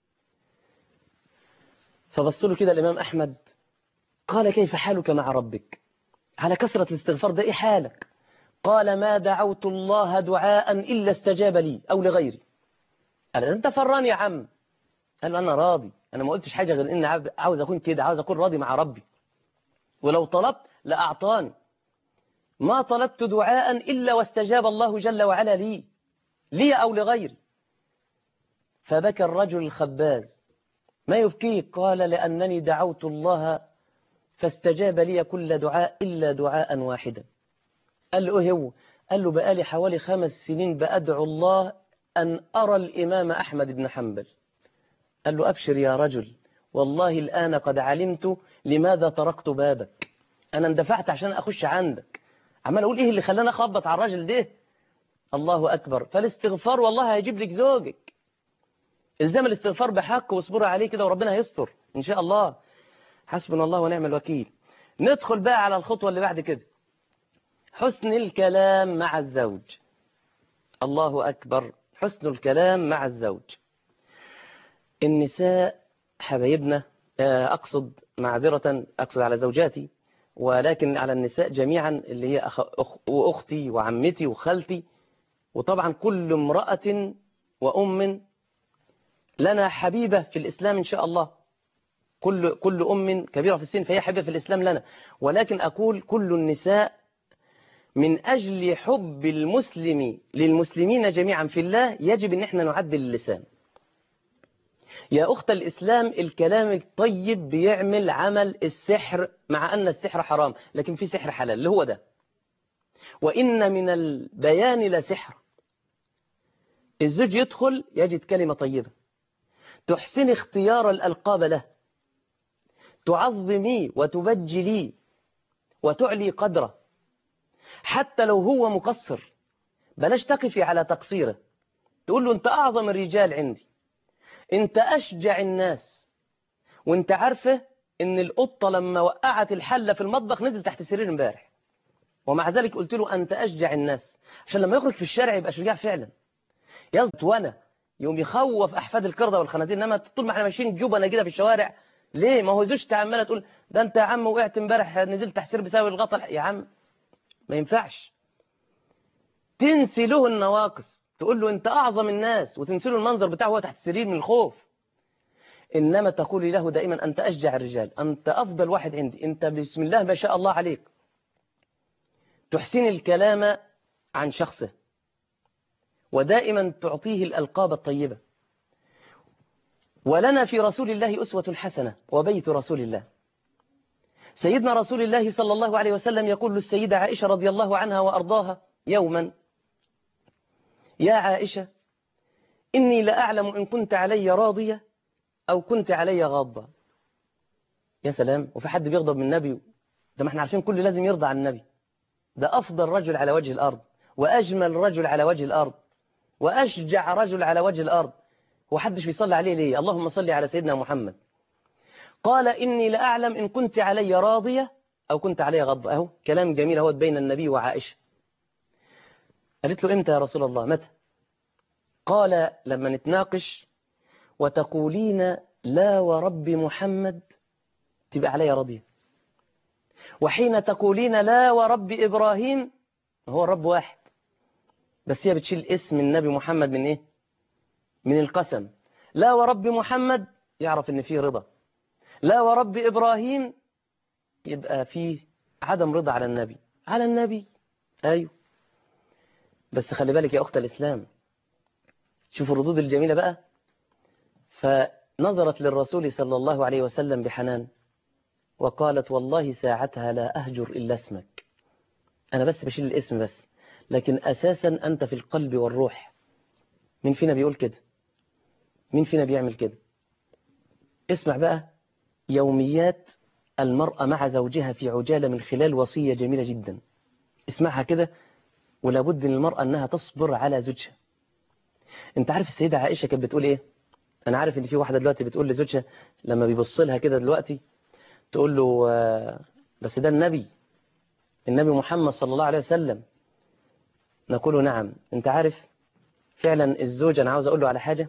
فبص له كده الإمام أحمد قال كيف حالك مع ربك على كثرة الاستغفار ده إيه حالك قال ما دعوت الله دعاء إلا استجاب لي أو لغيري قال أنت فران يا عم قال له أنا راضي أنا ما قلتش حاجة غير إني عاوز أكون كده عاوز أكون راضي مع ربي ولو طلبت لأعطاني ما طلبت دعاء إلا واستجاب الله جل وعلا لي لي أو لغيري فبكى الرجل الخباز ما يبكيك قال لأنني دعوت الله فاستجاب لي كل دعاء إلا دعاء واحدا قال له إيه هو قال له بقالي حوالي خمس سنين بأدعو الله أن أرى الإمام أحمد بن حنبل قال له أبشر يا رجل والله الآن قد علمت لماذا طرقت بابك أنا اندفعت عشان أخش عندك عمال أقول إيه اللي خلاني أخبط على الراجل ده الله أكبر فالاستغفار والله هيجيب لك زوجك الزم الاستغفار بحق واصبر عليه كده وربنا هيستر إن شاء الله حسبنا الله ونعم الوكيل ندخل بقى على الخطوة اللي بعد كده حسن الكلام مع الزوج الله أكبر حسن الكلام مع الزوج النساء حبايبنا أقصد معذرة أقصد على زوجاتي ولكن على النساء جميعا اللي هي أخ... أخ... وأختي وعمتي وخالتي وطبعا كل امرأة وأم لنا حبيبة في الإسلام إن شاء الله كل كل أم كبيرة في السن فهي حبيبة في الإسلام لنا ولكن أقول كل النساء من أجل حب المسلم للمسلمين جميعا في الله يجب أن احنا نعدل اللسان يا أخت الإسلام الكلام الطيب بيعمل عمل السحر مع أن السحر حرام لكن في سحر حلال اللي هو ده وإن من البيان لسحر الزوج يدخل يجد كلمة طيبة تحسن اختيار الألقاب له تعظمي وتبجلي وتعلي قدره حتى لو هو مقصر بلاش تقفي على تقصيره تقول له انت أعظم الرجال عندي انت أشجع الناس وانت عارفه ان القطة لما وقعت الحلة في المطبخ نزل تحت السرير امبارح ومع ذلك قلت له أنت أشجع الناس عشان لما يخرج في الشارع يبقى شجاع فعلا يزط وانا يوم يخوف أحفاد القردة والخنازير إنما طول ما احنا ماشيين جبنة كده في الشوارع ليه ما هو زوجتي عمالة تقول ده أنت يا عم وقعت امبارح نزلت تحت السرير بسبب الغطا يا عم ما ينفعش تنسي له النواقص تقول له انت اعظم الناس وتنسي له المنظر بتاعه هو تحت السرير من الخوف انما تقولي له دائما انت اشجع الرجال انت افضل واحد عندي انت بسم الله ما شاء الله عليك تحسن الكلام عن شخصه ودائما تعطيه الالقاب الطيبه ولنا في رسول الله اسوه حسنه وبيت رسول الله سيدنا رسول الله صلى الله عليه وسلم يقول للسيدة عائشة رضي الله عنها وأرضاها يوما يا عائشة إني لأعلم إن كنت علي راضية أو كنت علي غاضبة يا سلام وفي حد بيغضب من النبي ده ما احنا عارفين كل لازم يرضى عن النبي ده أفضل رجل على وجه الأرض وأجمل رجل على وجه الأرض وأشجع رجل على وجه الأرض وحدش بيصلي عليه ليه اللهم صل على سيدنا محمد قال إني لأعلم إن كنت علي راضية أو كنت علي غضب أهو كلام جميل هو بين النبي وعائشة قالت له إمتى يا رسول الله متى قال لما نتناقش وتقولين لا ورب محمد تبقى علي راضية وحين تقولين لا ورب إبراهيم هو الرب واحد بس هي بتشيل اسم النبي محمد من ايه من القسم لا ورب محمد يعرف ان فيه رضا لا ورب ابراهيم يبقى فيه عدم رضا على النبي على النبي ايوه بس خلي بالك يا اخت الاسلام شوفوا الردود الجميله بقى فنظرت للرسول صلى الله عليه وسلم بحنان وقالت والله ساعتها لا أهجر إلا اسمك أنا بس بشيل الاسم بس لكن أساسا أنت في القلب والروح مين فينا بيقول كده مين فينا بيعمل كده اسمع بقى يوميات المرأة مع زوجها في عجالة من خلال وصية جميلة جدا اسمعها كده ولابد للمرأة أنها تصبر على زوجها انت عارف السيدة عائشة كانت بتقول ايه انا عارف ان في واحدة دلوقتي بتقول لزوجها لما بيبص لها كده دلوقتي تقول له آه، بس ده النبي النبي محمد صلى الله عليه وسلم نقول له نعم انت عارف فعلا الزوج انا عاوز اقول له على حاجة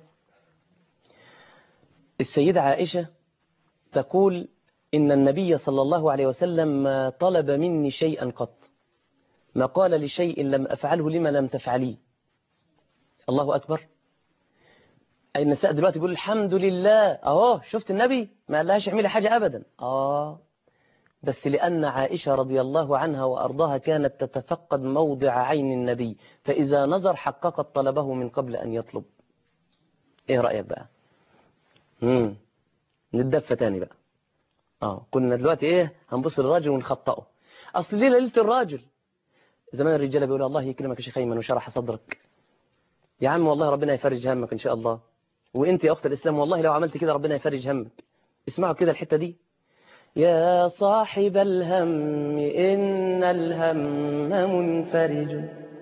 السيدة عائشة تقول إن النبي صلى الله عليه وسلم ما طلب مني شيئا قط ما قال لشيء لم أفعله لما لم تفعليه الله أكبر أي النساء دلوقتي بيقول الحمد لله أهو شفت النبي ما قالهاش اعملي حاجة أبدا آه بس لأن عائشة رضي الله عنها وأرضاها كانت تتفقد موضع عين النبي فإذا نظر حققت طلبه من قبل أن يطلب إيه رأيك بقى مم. نتدفى تاني بقى اه كنا دلوقتي ايه هنبص للراجل ونخطئه اصل ليه ليله الراجل زمان الرجاله بيقولوا الله يكرمك يا شيخ ايمن وشرح صدرك يا عم والله ربنا يفرج همك ان شاء الله وانت يا اخت الاسلام والله لو عملت كده ربنا يفرج همك اسمعوا كده الحته دي يا صاحب الهم ان الهم منفرج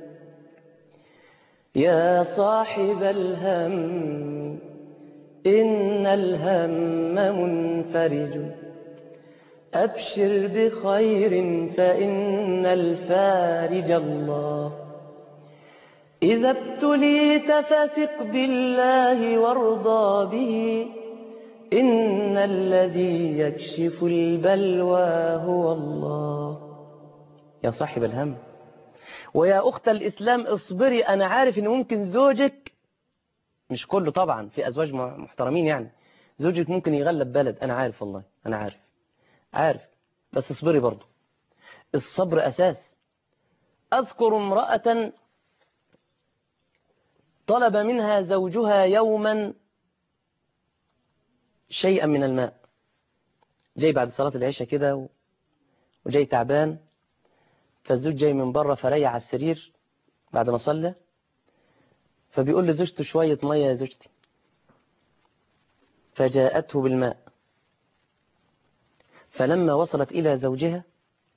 يا صاحب الهم إن الهم منفرج أبشر بخير فإن الفارج الله إذا ابتليت فثق بالله وارضى به إن الذي يكشف البلوى هو الله يا صاحب الهم ويا أخت الإسلام اصبري أنا عارف إن ممكن زوجك مش كله طبعا في أزواج محترمين يعني زوجك ممكن يغلب بلد أنا عارف والله أنا عارف عارف بس اصبري برضو الصبر أساس أذكر امرأة طلب منها زوجها يوما شيئا من الماء جاي بعد صلاة العشاء كده وجاي تعبان فالزوج جاي من بره فريح على السرير بعد ما صلى فبيقول لزوجته شوية مية يا زوجتي فجاءته بالماء فلما وصلت إلى زوجها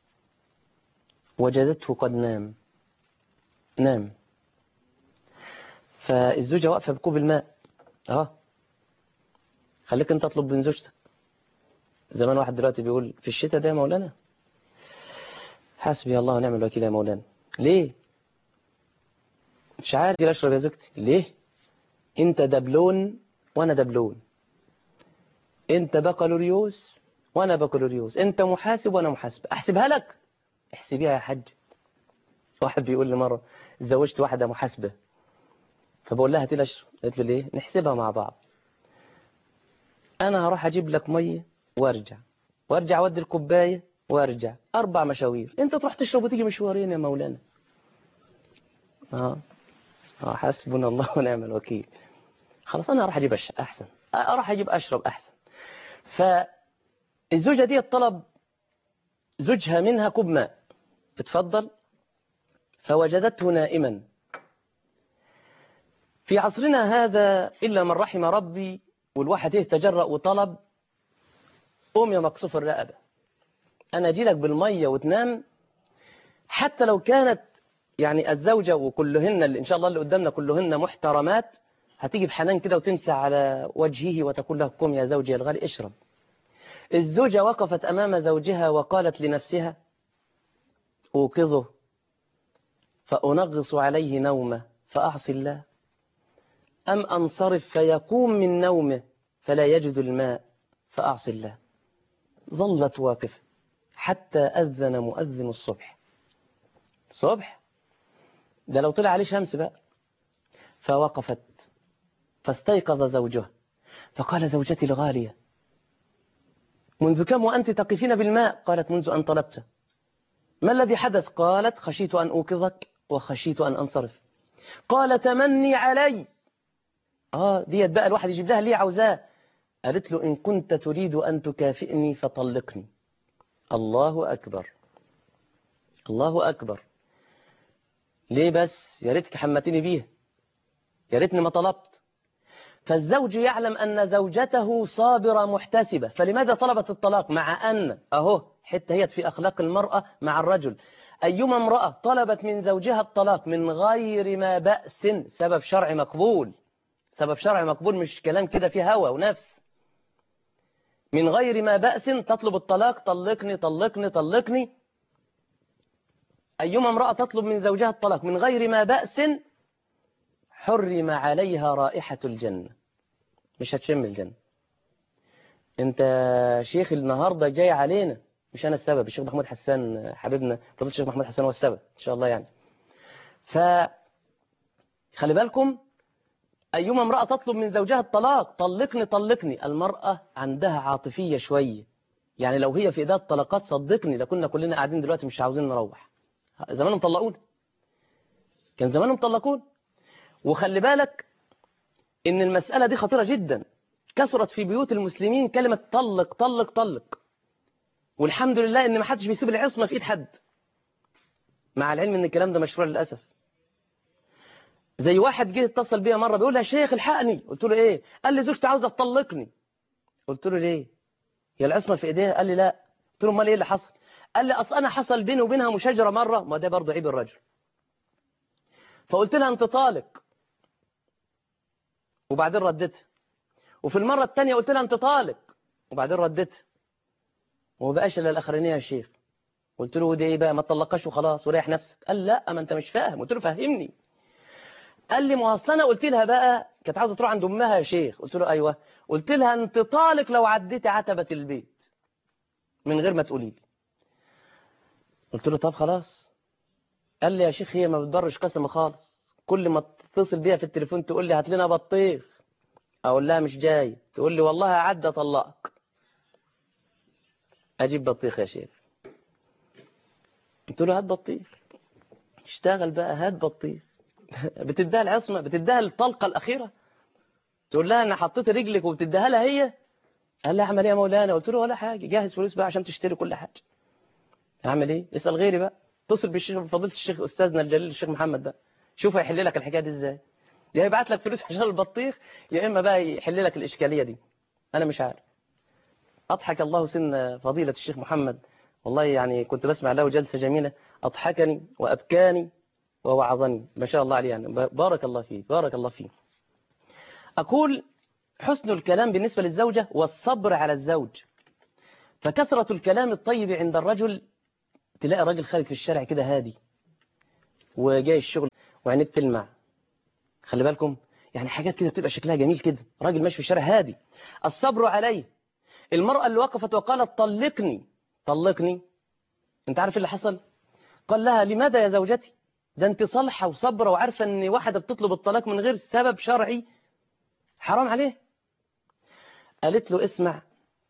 وجدته قد نام نام فالزوجة واقفة بكوب الماء اه خليك انت تطلب من زوجتك زمان واحد دلوقتي بيقول في الشتاء ده يا مولانا حسبي الله ونعم الوكيل يا مولانا ليه مش عادي اشرب يا زوجتي ليه انت دبلون وانا دبلون انت بكالوريوس وانا بكالوريوس انت محاسب وانا محاسب احسبها لك احسبيها يا حاج واحد بيقول لي مره اتزوجت واحده محاسبه فبقول لها هاتي لي اشرب قالت له ليه نحسبها مع بعض انا هروح اجيب لك ميه وارجع وارجع اودي الكوبايه وارجع اربع مشاوير انت تروح تشرب وتيجي مشوارين يا مولانا اه اه حسبنا الله ونعم الوكيل خلاص انا اروح اجيب أش... احسن اروح اجيب اشرب احسن فالزوجه دي طلب زوجها منها كوب ماء اتفضل فوجدته نائما في عصرنا هذا إلا من رحم ربي والواحد ايه تجرأ وطلب قوم يا مقصوف الرقبة أنا أجي لك بالمية وتنام حتى لو كانت يعني الزوجة وكلهن اللي إن شاء الله اللي قدامنا كلهن محترمات هتيجي بحنان كده وتمسح على وجهه وتقول له قم يا زوجي الغالي اشرب الزوجة وقفت أمام زوجها وقالت لنفسها أوقظه فأنغص عليه نومه فأعصي الله أم أنصرف فيقوم من نومه فلا يجد الماء فأعصي الله ظلت واقفة حتى أذن مؤذن الصبح صبح ده لو طلع عليه شمس بقى فوقفت فاستيقظ زوجها فقال زوجتي الغالية منذ كم وأنت تقفين بالماء قالت منذ أن طلبت ما الذي حدث قالت خشيت أن أوقظك وخشيت أن أنصرف قال تمني علي آه ديت بقى الواحد يجيب لها ليه عاوزاه قالت له إن كنت تريد أن تكافئني فطلقني الله أكبر الله أكبر ليه بس يا ريتك حمتني بيه يا ريتني ما طلبت فالزوج يعلم أن زوجته صابرة محتسبة فلماذا طلبت الطلاق مع أن أهو حتى هي في أخلاق المرأة مع الرجل أيما امرأة طلبت من زوجها الطلاق من غير ما بأس سبب شرعي مقبول سبب شرعي مقبول مش كلام كده فيه هوى ونفس من غير ما بأس تطلب الطلاق طلقني طلقني طلقني أيما امرأة تطلب من زوجها الطلاق من غير ما بأس حرم عليها رائحة الجنة مش هتشم الجنة انت شيخ النهاردة جاي علينا مش أنا السبب الشيخ محمود حسان حبيبنا فضل الشيخ محمود حسان هو السبب إن شاء الله يعني ف خلي بالكم أيما امرأة تطلب من زوجها الطلاق طلقني طلقني المرأة عندها عاطفية شوية يعني لو هي في إيدها الطلقات صدقني لكنا كلنا قاعدين دلوقتي مش عاوزين نروح زمانهم طلقون كان زمانهم طلقون وخلي بالك ان المسألة دي خطيرة جدا كثرت في بيوت المسلمين كلمة طلق طلق طلق والحمد لله ان ما حدش بيسيب العصمة في ايد حد مع العلم ان الكلام ده مشروع للأسف زي واحد جه اتصل بيا مرة بيقول لي يا شيخ الحقني قلت له ايه قال لي زوجتي عاوزة تطلقني قلت له ليه هي العصمة في ايديها قال لي لا قلت له امال ايه اللي حصل قال لي اصل انا حصل بيني وبينها مشاجرة مرة ما ده برضه عيب الرجل فقلت لها انت طالق وبعدين ردتها وفي المرة الثانية قلت لها انت طالق وبعدين ردتها وما بقاش الا الاخرانيه يا شيخ قلت له ودي ايه بقى ما تطلقش وخلاص وريح نفسك قال لا ما انت مش فاهم قلت له فهمني قال لي ما اصل انا قلت لها بقى كانت عاوزه تروح عند امها يا شيخ قلت له ايوه قلت لها انت طالق لو عديتي عتبه البيت من غير ما تقولي لي قلت له طب خلاص قال لي يا شيخ هي ما بتبرش قسم خالص كل ما تتصل بيها في التليفون تقول لي هات لنا بطيخ اقول لها مش جاي تقول لي والله عدى طلقك اجيب بطيخ يا شيخ قلت له هات بطيخ اشتغل بقى هات بطيخ بتديها العصمة بتديها الطلقة الأخيرة تقول لها أنا حطيت رجلك وبتديها لها هي قال لها أعمل إيه يا مولانا قلت له ولا حاجة جهز فلوس بقى عشان تشتري كل حاجة أعمل إيه اسأل غيري بقى اتصل بالشيخ فضيلة الشيخ أستاذنا الجليل الشيخ محمد ده شوف هيحل لك الحكاية دي إزاي يا يبعت لك فلوس عشان البطيخ يا إما بقى يحل لك الإشكالية دي أنا مش عارف أضحك الله سن فضيلة الشيخ محمد والله يعني كنت بسمع له جلسة جميلة أضحكني وأبكاني ووعظني ما شاء الله عليه يعني بارك الله فيه بارك الله فيه أقول حسن الكلام بالنسبة للزوجة والصبر على الزوج فكثرة الكلام الطيب عند الرجل تلاقي راجل خارج في الشارع كده هادي وجاي الشغل وعينيه بتلمع خلي بالكم يعني حاجات كده بتبقى شكلها جميل كده راجل ماشي في الشارع هادي الصبر عليه المرأة اللي وقفت وقالت طلقني طلقني انت عارف اللي حصل قال لها لماذا يا زوجتي ده انت صالحة وصبرة وعارفة ان واحدة بتطلب الطلاق من غير سبب شرعي حرام عليه قالت له اسمع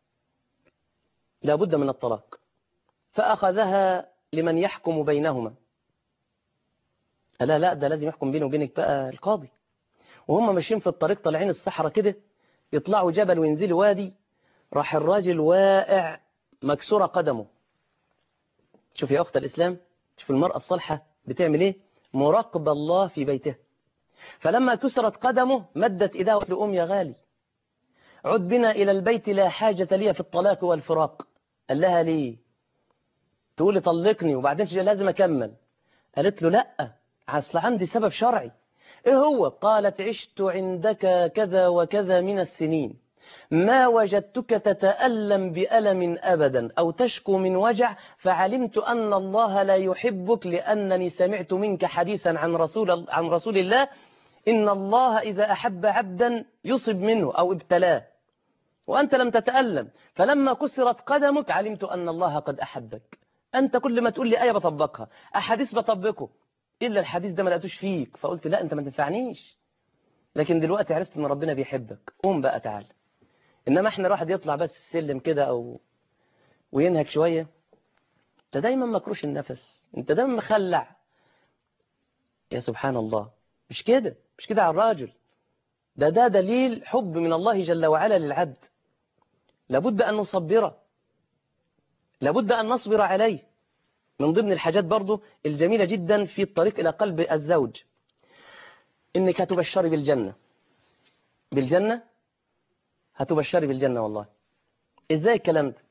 لابد من الطلاق فأخذها لمن يحكم بينهما قال لا ده لازم يحكم بينه وبينك بقى القاضي وهم ماشيين في الطريق طالعين الصحراء كده يطلعوا جبل وينزلوا وادي راح الراجل واقع مكسورة قدمه شوف يا أخت الإسلام شوف المرأة الصالحة بتعمل إيه مراقب الله في بيتها فلما كسرت قدمه مدت إيدها وقالت له أم يا غالي عد بنا إلى البيت لا حاجة لي في الطلاق والفراق قال لها ليه تقول لي طلقني وبعدين لازم أكمل قالت له لا أصل عندي سبب شرعي إيه هو قالت عشت عندك كذا وكذا من السنين ما وجدتك تتألم بألم أبدا أو تشكو من وجع فعلمت أن الله لا يحبك لأنني سمعت منك حديثا عن رسول, عن رسول الله إن الله إذا أحب عبدا يصب منه أو ابتلاه وأنت لم تتألم فلما كسرت قدمك علمت أن الله قد أحبك أنت كل ما تقول لي آية بطبقها أحاديث بطبقه إلا الحديث ده ما لقيتوش فيك فقلت لا أنت ما تنفعنيش لكن دلوقتي عرفت إن ربنا بيحبك قوم بقى تعال إنما إحنا الواحد يطلع بس السلم كده أو وينهك شوية أنت دايما مكروش النفس أنت دايما مخلع يا سبحان الله مش كده مش كده على الراجل ده ده دليل حب من الله جل وعلا للعبد لابد أن نصبره لابد أن نصبر عليه من ضمن الحاجات برضو الجميلة جدا في الطريق إلى قلب الزوج إنك هتبشري بالجنة بالجنة هتبشري بالجنة والله إزاي الكلام ده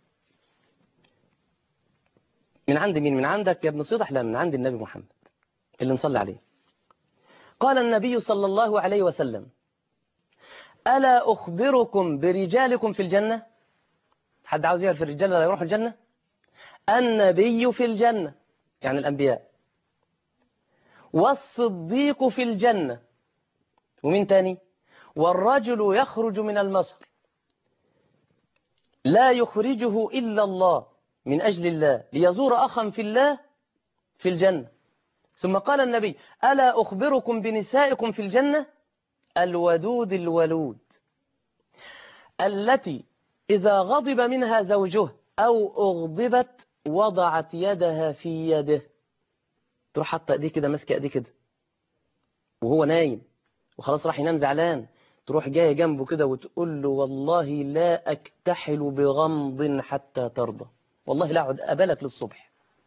من عند مين من عندك يا ابن صيدح لا من عند النبي محمد اللي نصلي عليه قال النبي صلى الله عليه وسلم ألا أخبركم برجالكم في الجنة حد عاوز يعرف الرجال اللي يروحوا الجنة النبي في الجنة يعني الأنبياء والصديق في الجنة ومين تاني والرجل يخرج من المصر لا يخرجه إلا الله من أجل الله ليزور أخا في الله في الجنة ثم قال النبي ألا أخبركم بنسائكم في الجنة الودود الولود التي إذا غضب منها زوجها أو أغضبت وضعت يدها في يده تروح حاطه ايديه كده ماسكه ايديه كده وهو نايم وخلاص راح ينام زعلان تروح جايه جنبه كده وتقول له والله لا اكتحل بغمض حتى ترضى والله لا اقعد ابلك للصبح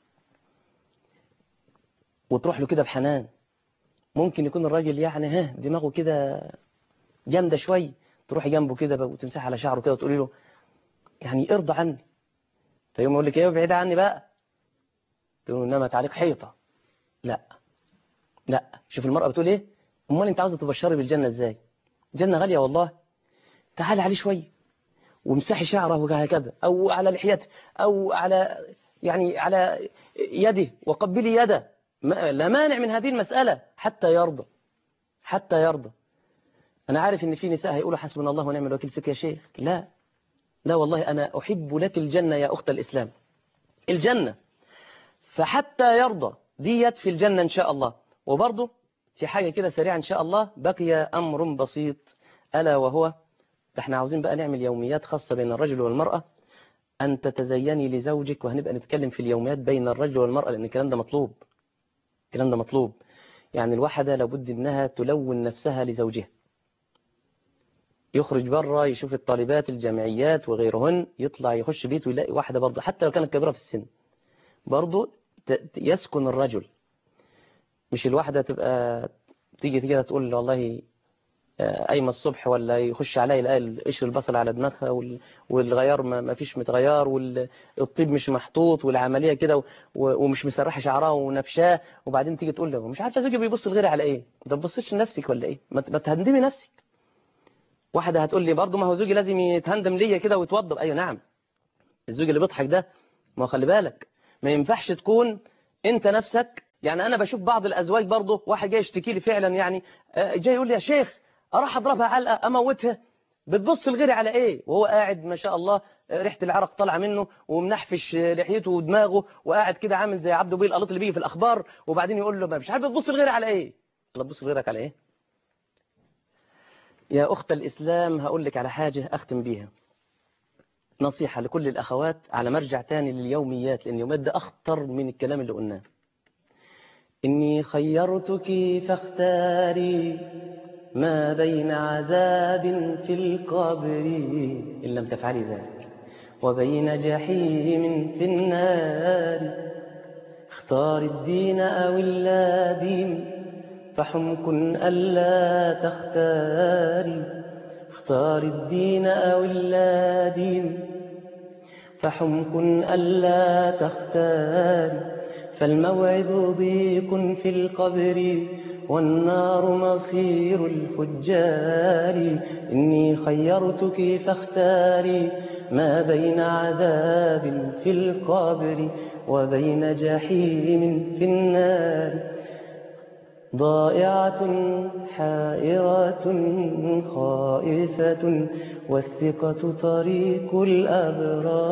وتروح له كده بحنان ممكن يكون الراجل يعني ها دماغه كده جامده شويه تروحي جنبه كده بقى وتمسح على شعره كده وتقولي له يعني ارضى عني فيقوم يقول لك ايه بعيد عني بقى تقول له نمت عليك حيطه لا لا شوف المرأة بتقول ايه امال انت عاوزه تبشري بالجنة ازاي الجنة غالية والله تعالي عليه شوية وامسحي شعره وهكذا او على لحيته او على يعني على يده وقبلي يده ما لا مانع من هذه المسألة حتى يرضى حتى يرضى انا عارف ان في نساء هيقولوا حسبنا الله ونعم الوكيل فيك يا شيخ لا لا والله انا احب لك الجنة يا اخت الاسلام الجنة فحتى يرضى ديت في الجنة إن شاء الله وبرضه في حاجة كده سريعة إن شاء الله بقي أمر بسيط ألا وهو احنا عاوزين بقى نعمل يوميات خاصة بين الرجل والمرأة أن تتزيني لزوجك وهنبقى نتكلم في اليوميات بين الرجل والمرأة لأن الكلام ده مطلوب الكلام ده مطلوب يعني الواحدة لابد أنها تلون نفسها لزوجها يخرج بره يشوف الطالبات الجامعيات وغيرهن يطلع يخش بيته ويلاقي واحدة برضه حتى لو كانت كبيرة في السن برضه يسكن الرجل مش الواحدة تبقى تيجي كده تقول والله قايمة الصبح ولا يخش عليا يلاقي قشر البصل على دماغها والغيار ما فيش متغير والطيب مش محطوط والعملية كده ومش مسرحة شعرها ونفشاه وبعدين تيجي تقول له مش عارفة زوجي بيبص لغيري على ايه ده تبصش لنفسك ولا ايه ما تهندمي نفسك واحدة هتقول لي برضه ما هو زوجي لازم يتهندم ليا كده ويتوضب ايوه نعم الزوج اللي بيضحك ده ما هو خلي بالك ما ينفعش تكون انت نفسك يعني انا بشوف بعض الازواج برضه واحد جاي يشتكي لي فعلا يعني جاي يقول لي يا شيخ اروح اضربها علقه اموتها بتبص لغيري على ايه وهو قاعد ما شاء الله ريحه العرق طالعه منه ومنحفش لحيته ودماغه وقاعد كده عامل زي عبده بيه القلط اللي بيجي في الاخبار وبعدين يقول له مش عارف بتبص لغيري على ايه الله تبص لغيرك على ايه يا اخت الاسلام هقول لك على حاجه اختم بيها نصيحة لكل الأخوات على مرجع تاني لليوميات لأن اليوميات ده أخطر من الكلام اللي قلناه إني خيرتك فاختاري ما بين عذاب في القبر إن لم تفعلي ذلك وبين جحيم في النار اختار الدين أو اللادين فحمك ألا تختاري اختار الدين أو اللادين فحمك ألا تختاري فالموعد ضيق في القبر والنار مصير الفجار إني خيرتك فاختاري ما بين عذاب في القبر وبين جحيم في النار ضائعة حائرة خائفة والثقة طريق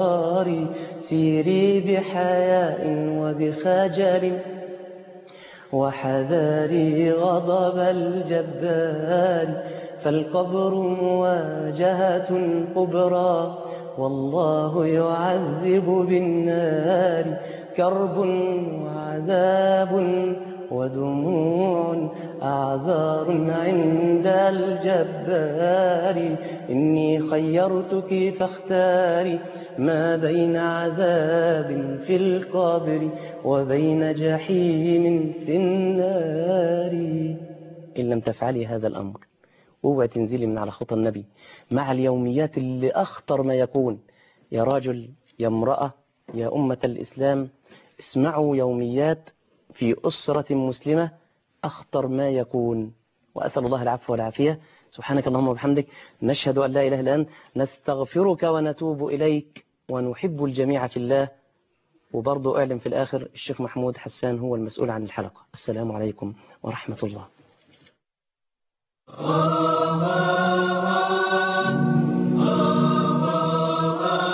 الأبرار سيري بحياء وبخجل وحذاري غضب الجبار فالقبر مواجهة كبرى والله يعذب بالنار كرب وعذاب ودموع أعذار عند الجبار إني خيرتك فاختاري ما بين عذاب في القبر وبين جحيم في النار إن لم تفعلي هذا الأمر اوعي تنزلي من على خطى النبي مع اليوميات اللي أخطر ما يكون يا راجل يا امرأة يا أمة الإسلام اسمعوا يوميات في أسرة مسلمة أخطر ما يكون وأسأل الله العفو والعافية سبحانك اللهم وبحمدك نشهد أن لا إله إلا أنت نستغفرك ونتوب إليك ونحب الجميع في الله وبرضه أعلم في الآخر الشيخ محمود حسان هو المسؤول عن الحلقة السلام عليكم ورحمة الله